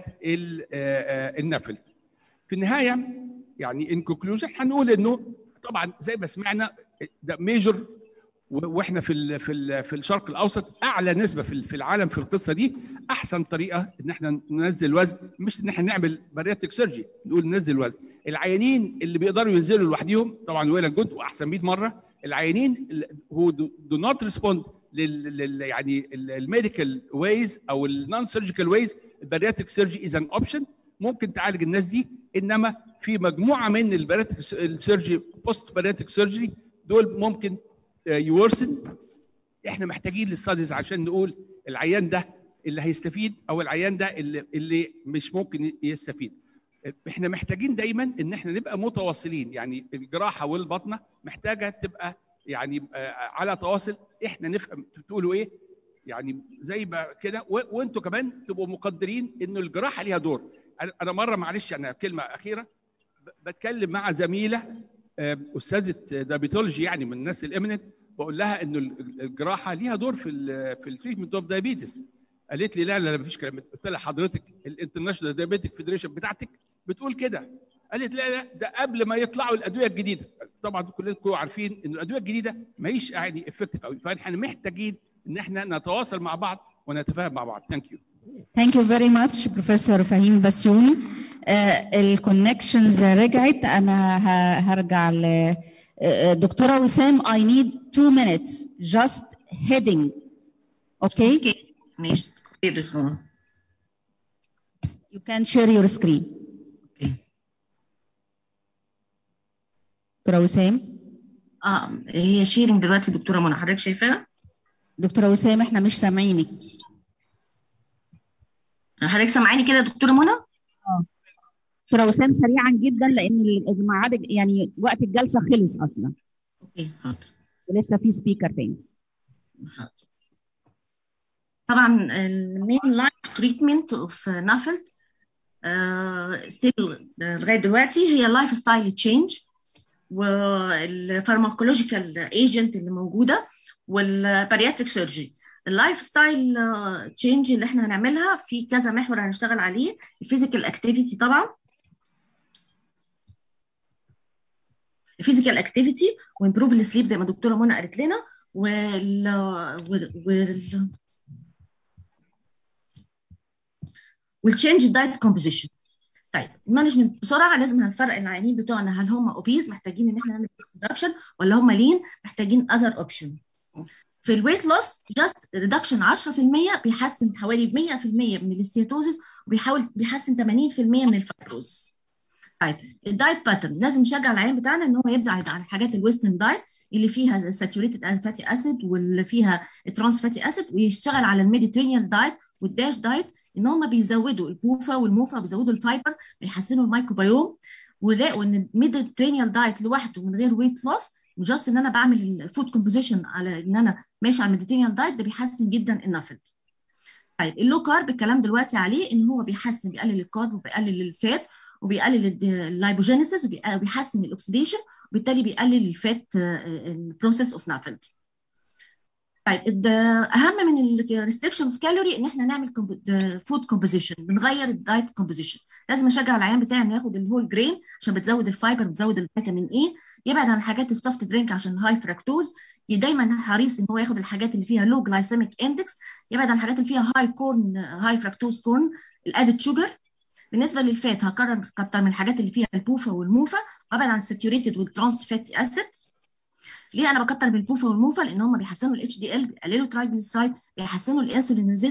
النفل في النهايه يعني ان كونكلوجن هنقول انه طبعا زي ما سمعنا ده ميجر واحنا في ال في ال في الشرق الاوسط اعلى نسبه في في العالم في القصه دي احسن طريقه ان احنا ننزل وزن مش ان احنا نعمل بارياتيك سيرجي نقول ننزل وزن العيانين اللي بيقدروا ينزلوا لوحدهم طبعا ويل جود واحسن 100 مره العيانين هو دو نوت ريسبوند لل يعني الميديكال ويز او النون سيرجيكال ويز البارياتيك سيرجي از ان اوبشن ممكن تعالج الناس دي انما في مجموعه من البارياتيك سيرجي بوست بارياتيك سيرجري دول ممكن يورسن احنا محتاجين الاستاديز عشان نقول العيان ده اللي هيستفيد او العيان ده اللي, اللي مش ممكن يستفيد احنا محتاجين دايما ان احنا نبقى متواصلين يعني الجراحه والبطنه محتاجه تبقى يعني على تواصل احنا نفهم بتقولوا ايه يعني زي ما كده وانتوا كمان تبقوا مقدرين انه الجراحه ليها دور انا مره معلش انا كلمه اخيره بتكلم مع زميله استاذه دايبيتولوجي يعني من الناس الامنت بقول لها انه الجراحه ليها دور في ال في التريتمنت اوف دايابيتس قالت لي لا لا لا مفيش كلام قلت لها حضرتك الانترناشونال دايابيتك فيدريشن بتاعتك بتقول كده قالت لا لا ده قبل ما يطلعوا الادويه الجديده طبعا كلكم عارفين ان الادويه الجديده ما هيش يعني افكتيف قوي فاحنا محتاجين ان احنا نتواصل مع بعض ونتفاهم مع بعض ثانك يو ثانك يو فيري ماتش بروفيسور فهيم بسيوني الكونكشنز رجعت انا هرجع ل دكتوره وسام I need two minutes just heading okay اوكي ماشي اوكي دكتور you can share your screen اوكي دكتوره وسام اه هي شيرنج دلوقتي دكتوره منى حضرتك شايفاها؟ دكتوره وسام احنا مش سامعينك حضرتك سامعاني كده يا دكتوره منى؟ دكتوره وسام سريعا جدا لان الميعاد يعني وقت الجلسه خلص اصلا اوكي حاضر ولسه في سبيكر تاني حاضر طبعا المين لاين تريتمنت اوف نافلد ستيل لغايه دلوقتي هي لايف ستايل تشينج والفارماكولوجيكال ايجنت اللي موجوده والبارياتريك سيرجري اللايف ستايل تشينج اللي احنا هنعملها في كذا محور هنشتغل عليه الفيزيكال اكتيفيتي طبعا الفيزيكال اكتيفيتي وامبروف السليب زي ما الدكتوره منى قالت لنا وال وال والتشينج دايت كومبوزيشن طيب المانجمنت بسرعه لازم هنفرق العيانين بتوعنا هل هم اوبيز محتاجين ان احنا نعمل ريدكشن ولا هم لين محتاجين اذر اوبشن في الويت لوس جاست ريدكشن 10% بيحسن حوالي 100% من الاستياتوزيس وبيحاول بيحسن 80% من الفايبروز طيب الدايت باترن لازم نشجع العيان بتاعنا ان هو يبعد عن الحاجات الويسترن دايت اللي فيها ساتوريتد فاتي اسيد واللي فيها ترانس فاتي اسيد ويشتغل على الميديترينيان دايت والداش دايت ان هم بيزودوا البوفا والموفا بيزودوا الفايبر بيحسنوا الميكروبيوم ولقوا ان الميديترينيان دايت لوحده من غير ويت لوس وجاست ان انا بعمل الفود كومبوزيشن على ان انا ماشي على الميديترينيان دايت ده بيحسن جدا النفد طيب اللو كارب الكلام دلوقتي عليه ان هو بيحسن بيقلل الكارب وبيقلل الفات وبيقلل اللايبوجينيسيس وبيحسن الاكسديشن وبالتالي بيقلل الفات البروسيس اوف نافلد طيب اهم من الريستريكشن اوف كالوري ان احنا نعمل فود كومبوزيشن بنغير الدايت كومبوزيشن لازم اشجع العيان بتاعي انه ياخد الهول جرين عشان بتزود الفايبر بتزود الفيتامين اي يبعد عن الحاجات السوفت درينك عشان الهاي فراكتوز دايما حريص ان هو ياخد الحاجات اللي فيها لو جلايسيميك اندكس يبعد عن الحاجات اللي فيها هاي كورن هاي فراكتوز كورن الادد شوجر بالنسبه للفات هكرر كتر من الحاجات اللي فيها البوفا والموفا وابعد عن الساتوريتد والترانس فاتي اسيد ليه انا بكتر من البوفا والموفا لان هم بيحسنوا الاتش دي ال بيقللوا ترايجليسرايد بيحسنوا الانسولين ريزيستنس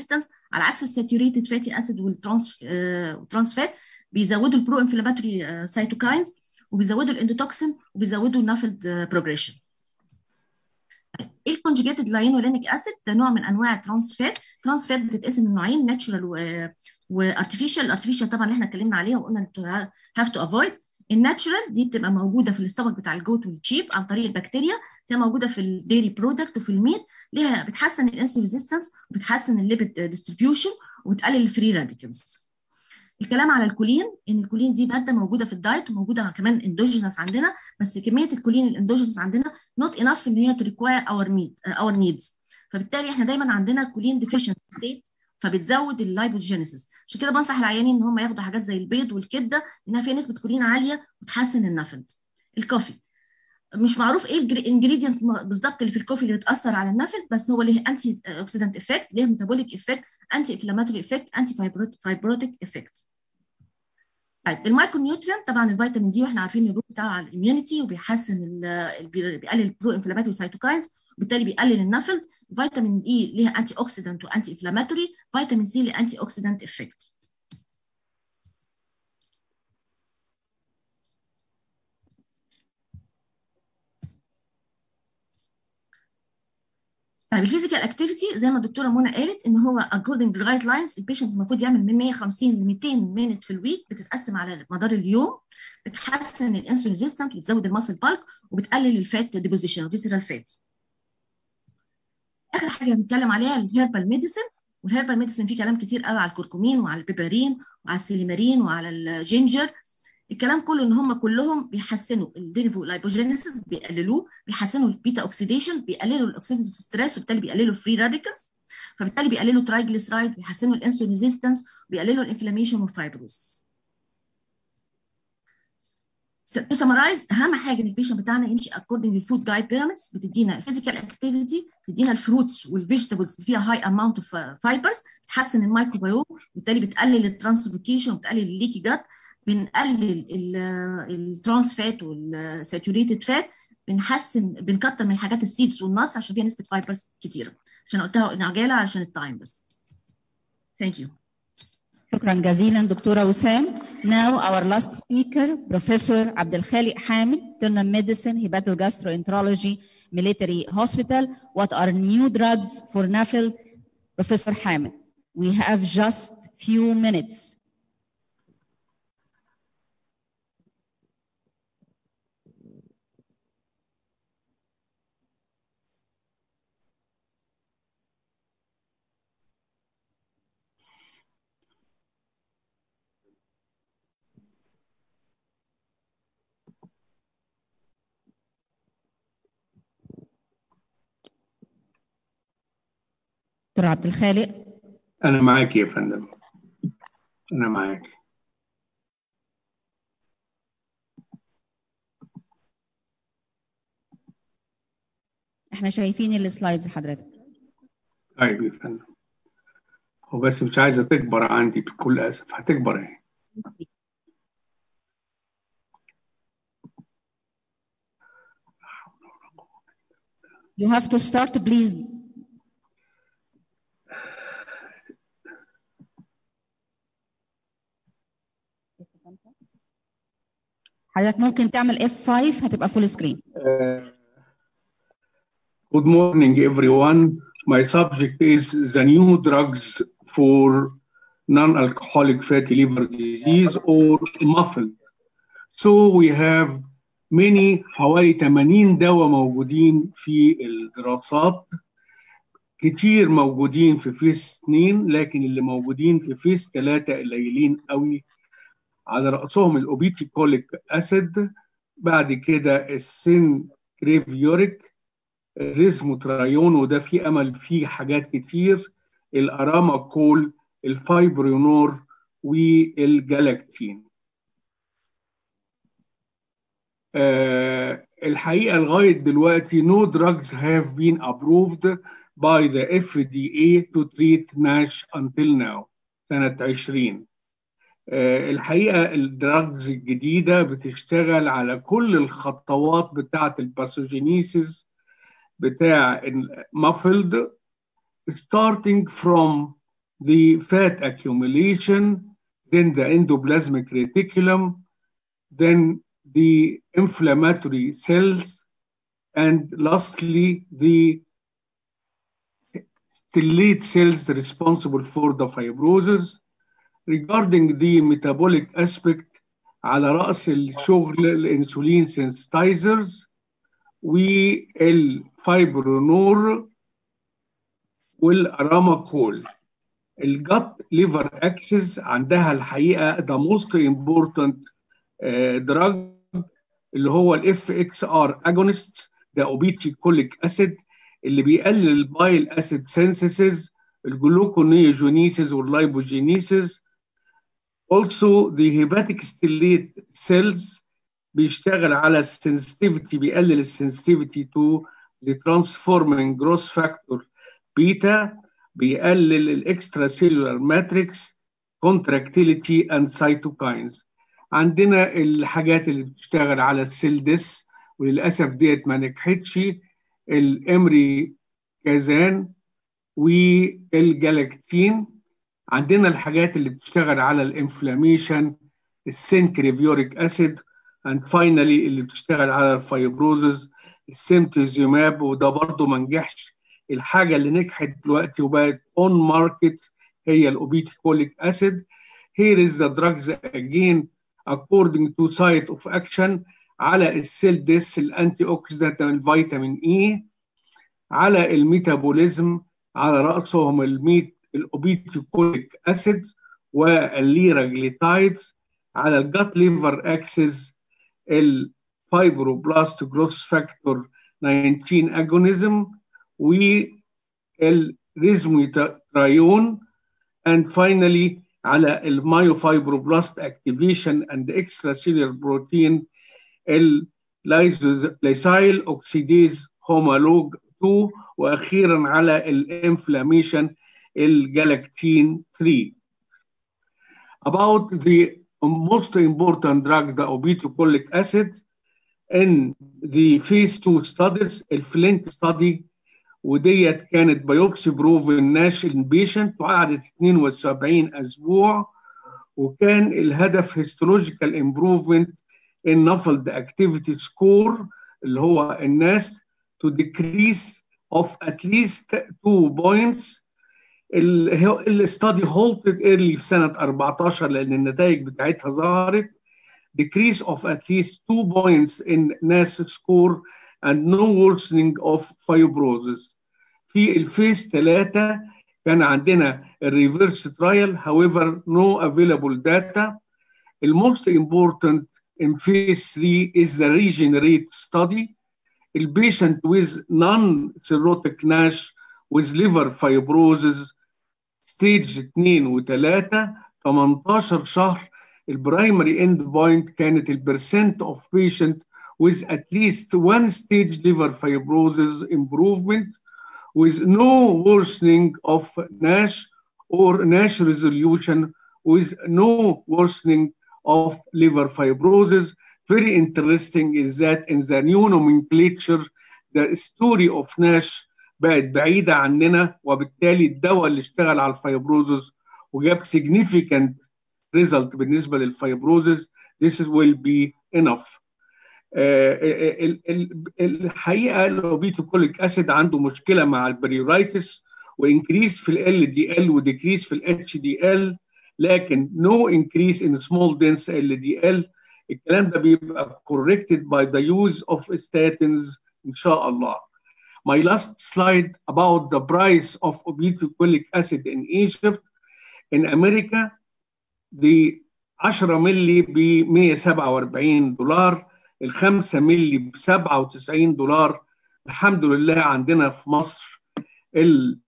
على عكس الساتوريتد فاتي اسيد والترانس والترانس فات بيزودوا البرو انفلاماتوري سايتوكاينز وبيزودوا الاندوتوكسين وبيزودوا النافلد بروجريشن ايه الكونجيجيتد لاينولينيك اسيد ده نوع من انواع الترانس فات ترانس فات بتتقسم لنوعين ناتشرال وارتفيشال الارتفيشال طبعا اللي احنا اتكلمنا عليها وقلنا هاف تو افويد الناتشرال دي بتبقى موجوده في الاستمك بتاع الجوت والتشيب عن طريق البكتيريا بتبقى موجوده في الديري برودكت وفي الميت ليها بتحسن الانسولين ريزيستنس وبتحسن الليبيد ديستريبيوشن وبتقلل الفري راديكالز الكلام على الكولين ان الكولين دي ماده موجوده في الدايت وموجوده كمان اندوجينس عندنا بس كميه الكولين الاندوجينس عندنا نوت انف ان هي تريكواير اور ميد اور نيدز فبالتالي احنا دايما عندنا كولين ديفيشنت ستيت فبتزود اللايبوجينيسيس عشان كده بنصح العيانين ان هم ياخدوا حاجات زي البيض والكبده لانها فيها نسبه كولين عاليه وتحسن النفد الكوفي مش معروف ايه الانجريدينت بالظبط اللي في الكوفي اللي بتاثر على النفد بس هو ليه انتي اوكسيدنت افكت ليه ميتابوليك افكت انتي انفلاماتوري افكت انتي فايبروتيك افكت طيب المايكرو نيوترينت طبعا الفيتامين دي واحنا عارفين الرول بتاعه على الاميونيتي وبيحسن بيقلل البرو انفلاماتوري سايتوكاينز وبالتالي بيقلل النفل فيتامين اي ليها انتي اوكسيدنت وانتي انفلاماتوري فيتامين سي ليه انتي اوكسيدنت افكت طيب الفيزيكال اكتيفيتي زي ما الدكتوره منى قالت ان هو اكوردنج جايد لاينز البيشنت المفروض يعمل من 150 ل 200 مينت في الويك بتتقسم على مدار اليوم بتحسن الانسولين ريزيستنت وتزود الماسل بالك وبتقلل الفات ديبوزيشن فيزيرال فات اخر حاجه هنتكلم عليها الهيربال ميديسن والهيربال ميديسن فيه كلام كتير قوي على الكركمين وعلى البيبرين وعلى السيليمارين وعلى الجينجر الكلام كله ان هم كلهم بيحسنوا الدينيفو لايبوجينيسيس بيقللوه بيحسنوا البيتا اوكسيديشن بيقللوا الاكسيديتيف ستريس وبالتالي بيقللوا الفري راديكالز فبالتالي بيقللوا ترايجليسرايد بيحسنوا الانسولين ريزيستنس بيقللوا الانفلاميشن والفايبروسس تو سمرايز اهم حاجه ان البيشنت بتاعنا يمشي اكوردنج للفود جايد بيراميدز بتدينا الفيزيكال اكتيفيتي بتدينا الفروتس والفيجيتابلز اللي فيها هاي اماونت اوف فايبرز بتحسن الميكروبيوم وبالتالي بتقلل الترانسلوكيشن وبتقلل الليكي جات بنقلل الترانس فات والساتوريتد فات بنحسن بنكتر من حاجات السيدز والناتس عشان فيها نسبه فايبرز كتيره عشان قلتها ان عجاله عشان التايم بس ثانك يو شكرا جزيلا دكتوره وسام Now our last speaker Professor عبد الخالق حامد internal medicine hepatogastroenterology military hospital what are new drugs for NAFL Professor حامد we have just few minutes دكتور عبد الخالق أنا معاك يا فندم أنا معاك احنا شايفين السلايدز حضرتك طيب يا فندم هو بس مش عايزة تكبر عندي بكل أسف هتكبر اهي You have to start please حضرتك ممكن تعمل F5 هتبقى فول سكرين. Good morning everyone. My subject is the new drugs for non-alcoholic fatty liver disease or muffled. So we have many حوالي 80 دواء موجودين في الدراسات كتير موجودين في فيس 2 لكن اللي موجودين في فيس 3 قليلين قوي على رأسهم الأوبيتيكوليك أسيد بعد كده السن كريفيوريك الريزموترايون وده في أمل فيه حاجات كتير الأراما كول الفايبرينور والجلاكتين أه الحقيقة لغاية دلوقتي no drugs have been approved by the FDA to treat NASH until now سنة 20 الحقيقه الدراجز الجديده بتشتغل على كل الخطوات بتاعه الباثوجينيسيس بتاع المافلد starting from the fat accumulation, then the endoplasmic reticulum, then the inflammatory cells, and lastly, the stellate cells responsible for the fibrosis. Regarding the metabolic aspect, على رأس الشغل الانسولين سensitizers والفايبرونور والاراماكول الجت ليفر اكسس عندها الحقيقه ده موست امبورتنت دراج اللي هو الاف اكس ار اجونست ده اوبيتي كوليك اسيد اللي بيقلل البايل اسيد سينثيسيس الجلوكونيوجينيسيس واللايبوجينيسيس also the hepatic stellate cells بيشتغل على السنسيتيفيتي بيقلل السنسيتيفيتي تو the transforming growth factor بيتا بيقلل الاكسترا سيلولار ماتريكس contractility and cytokines عندنا الحاجات اللي بتشتغل على السيل ديس وللاسف ديت ما نجحتش الامري كازان والجلاكتين عندنا الحاجات اللي بتشتغل على الانفلاميشن السنكريفيوريك اسيد اند فاينلي اللي بتشتغل على الفايبروزز السيمتوزيماب وده برضه ما نجحش الحاجه اللي نجحت دلوقتي وبقت اون ماركت هي الاوبيتيكوليك اسيد here is the drugs again according to site of action على السيل ديس الانتي اوكسيدانت الفيتامين اي على الميتابوليزم على راسهم الميت الاوبيتيكوليك اسيد والليراجليتايدز على الجات ليفر اكسس الفايبروبلاست جروس فاكتور 19 اجونيزم والريزميترايون and finally على المايوفايبروبلاست اكتيفيشن اند اكسترا سيلر بروتين الليسايل اوكسيديز هومولوج 2 واخيرا على الانفلاميشن الجلاكتين 3 about the most important drug the obeticholic acid in the phase 2 studies الفلينت study وديت كانت بايوبسي بروفن ناش بيشنت وقعدت 72 اسبوع وكان الهدف هيستولوجيكال امبروفمنت ان نفلد اكتيفيتي سكور اللي هو الناس to decrease of at least 2 points الاستادي هولتد ايرلي في سنه 14 لان النتائج بتاعتها ظهرت decrease of at least 2 points in NAS score and no worsening of fibrosis. في الفيز 3 كان عندنا الريفرس ترايل however no available data. The most important in phase 3 is the regenerate study. The patient with non-cirrhotic NASH with liver fibrosis ستيج 2 و 3 18 شهر البرايمري اند بوينت كانت البرسنت اوف بيشنت with at least one stage liver fibrosis improvement with no worsening of NASH or NASH resolution with no worsening of liver fibrosis. Very interesting is that in the new nomenclature, the story of NASH بقت بعيدة عننا وبالتالي الدواء اللي اشتغل على الفيبروزز وجاب significant result بالنسبة للفيبروزز this will be enough. الحقيقة الاوبيتوكوليك اسيد عنده مشكلة مع البريورايتس وانكريس في ال دي ال وديكريس في الاتش دي ال لكن no increase in small dense LDL الكلام ده بيبقى corrected by the use of statins ان شاء الله. my last slide about the price of obeticholic acid in Egypt. In America, the 10 مللي ب 147 دولار، ال 5 مللي ب 97 دولار. الحمد لله عندنا في مصر ال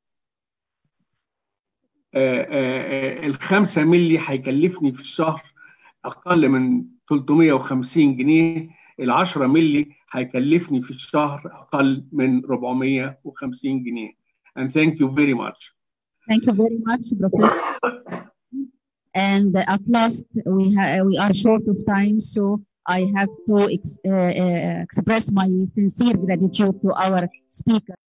ال 5 مللي هيكلفني في الشهر اقل من 350 جنيه ال 10 مللي هيكلفني في الشهر اقل من 450 جنيه and thank you very much Thank you very much, Professor. And at last, we ha- we are short of time, so I have to ex- uh, uh, express my sincere gratitude to our speaker.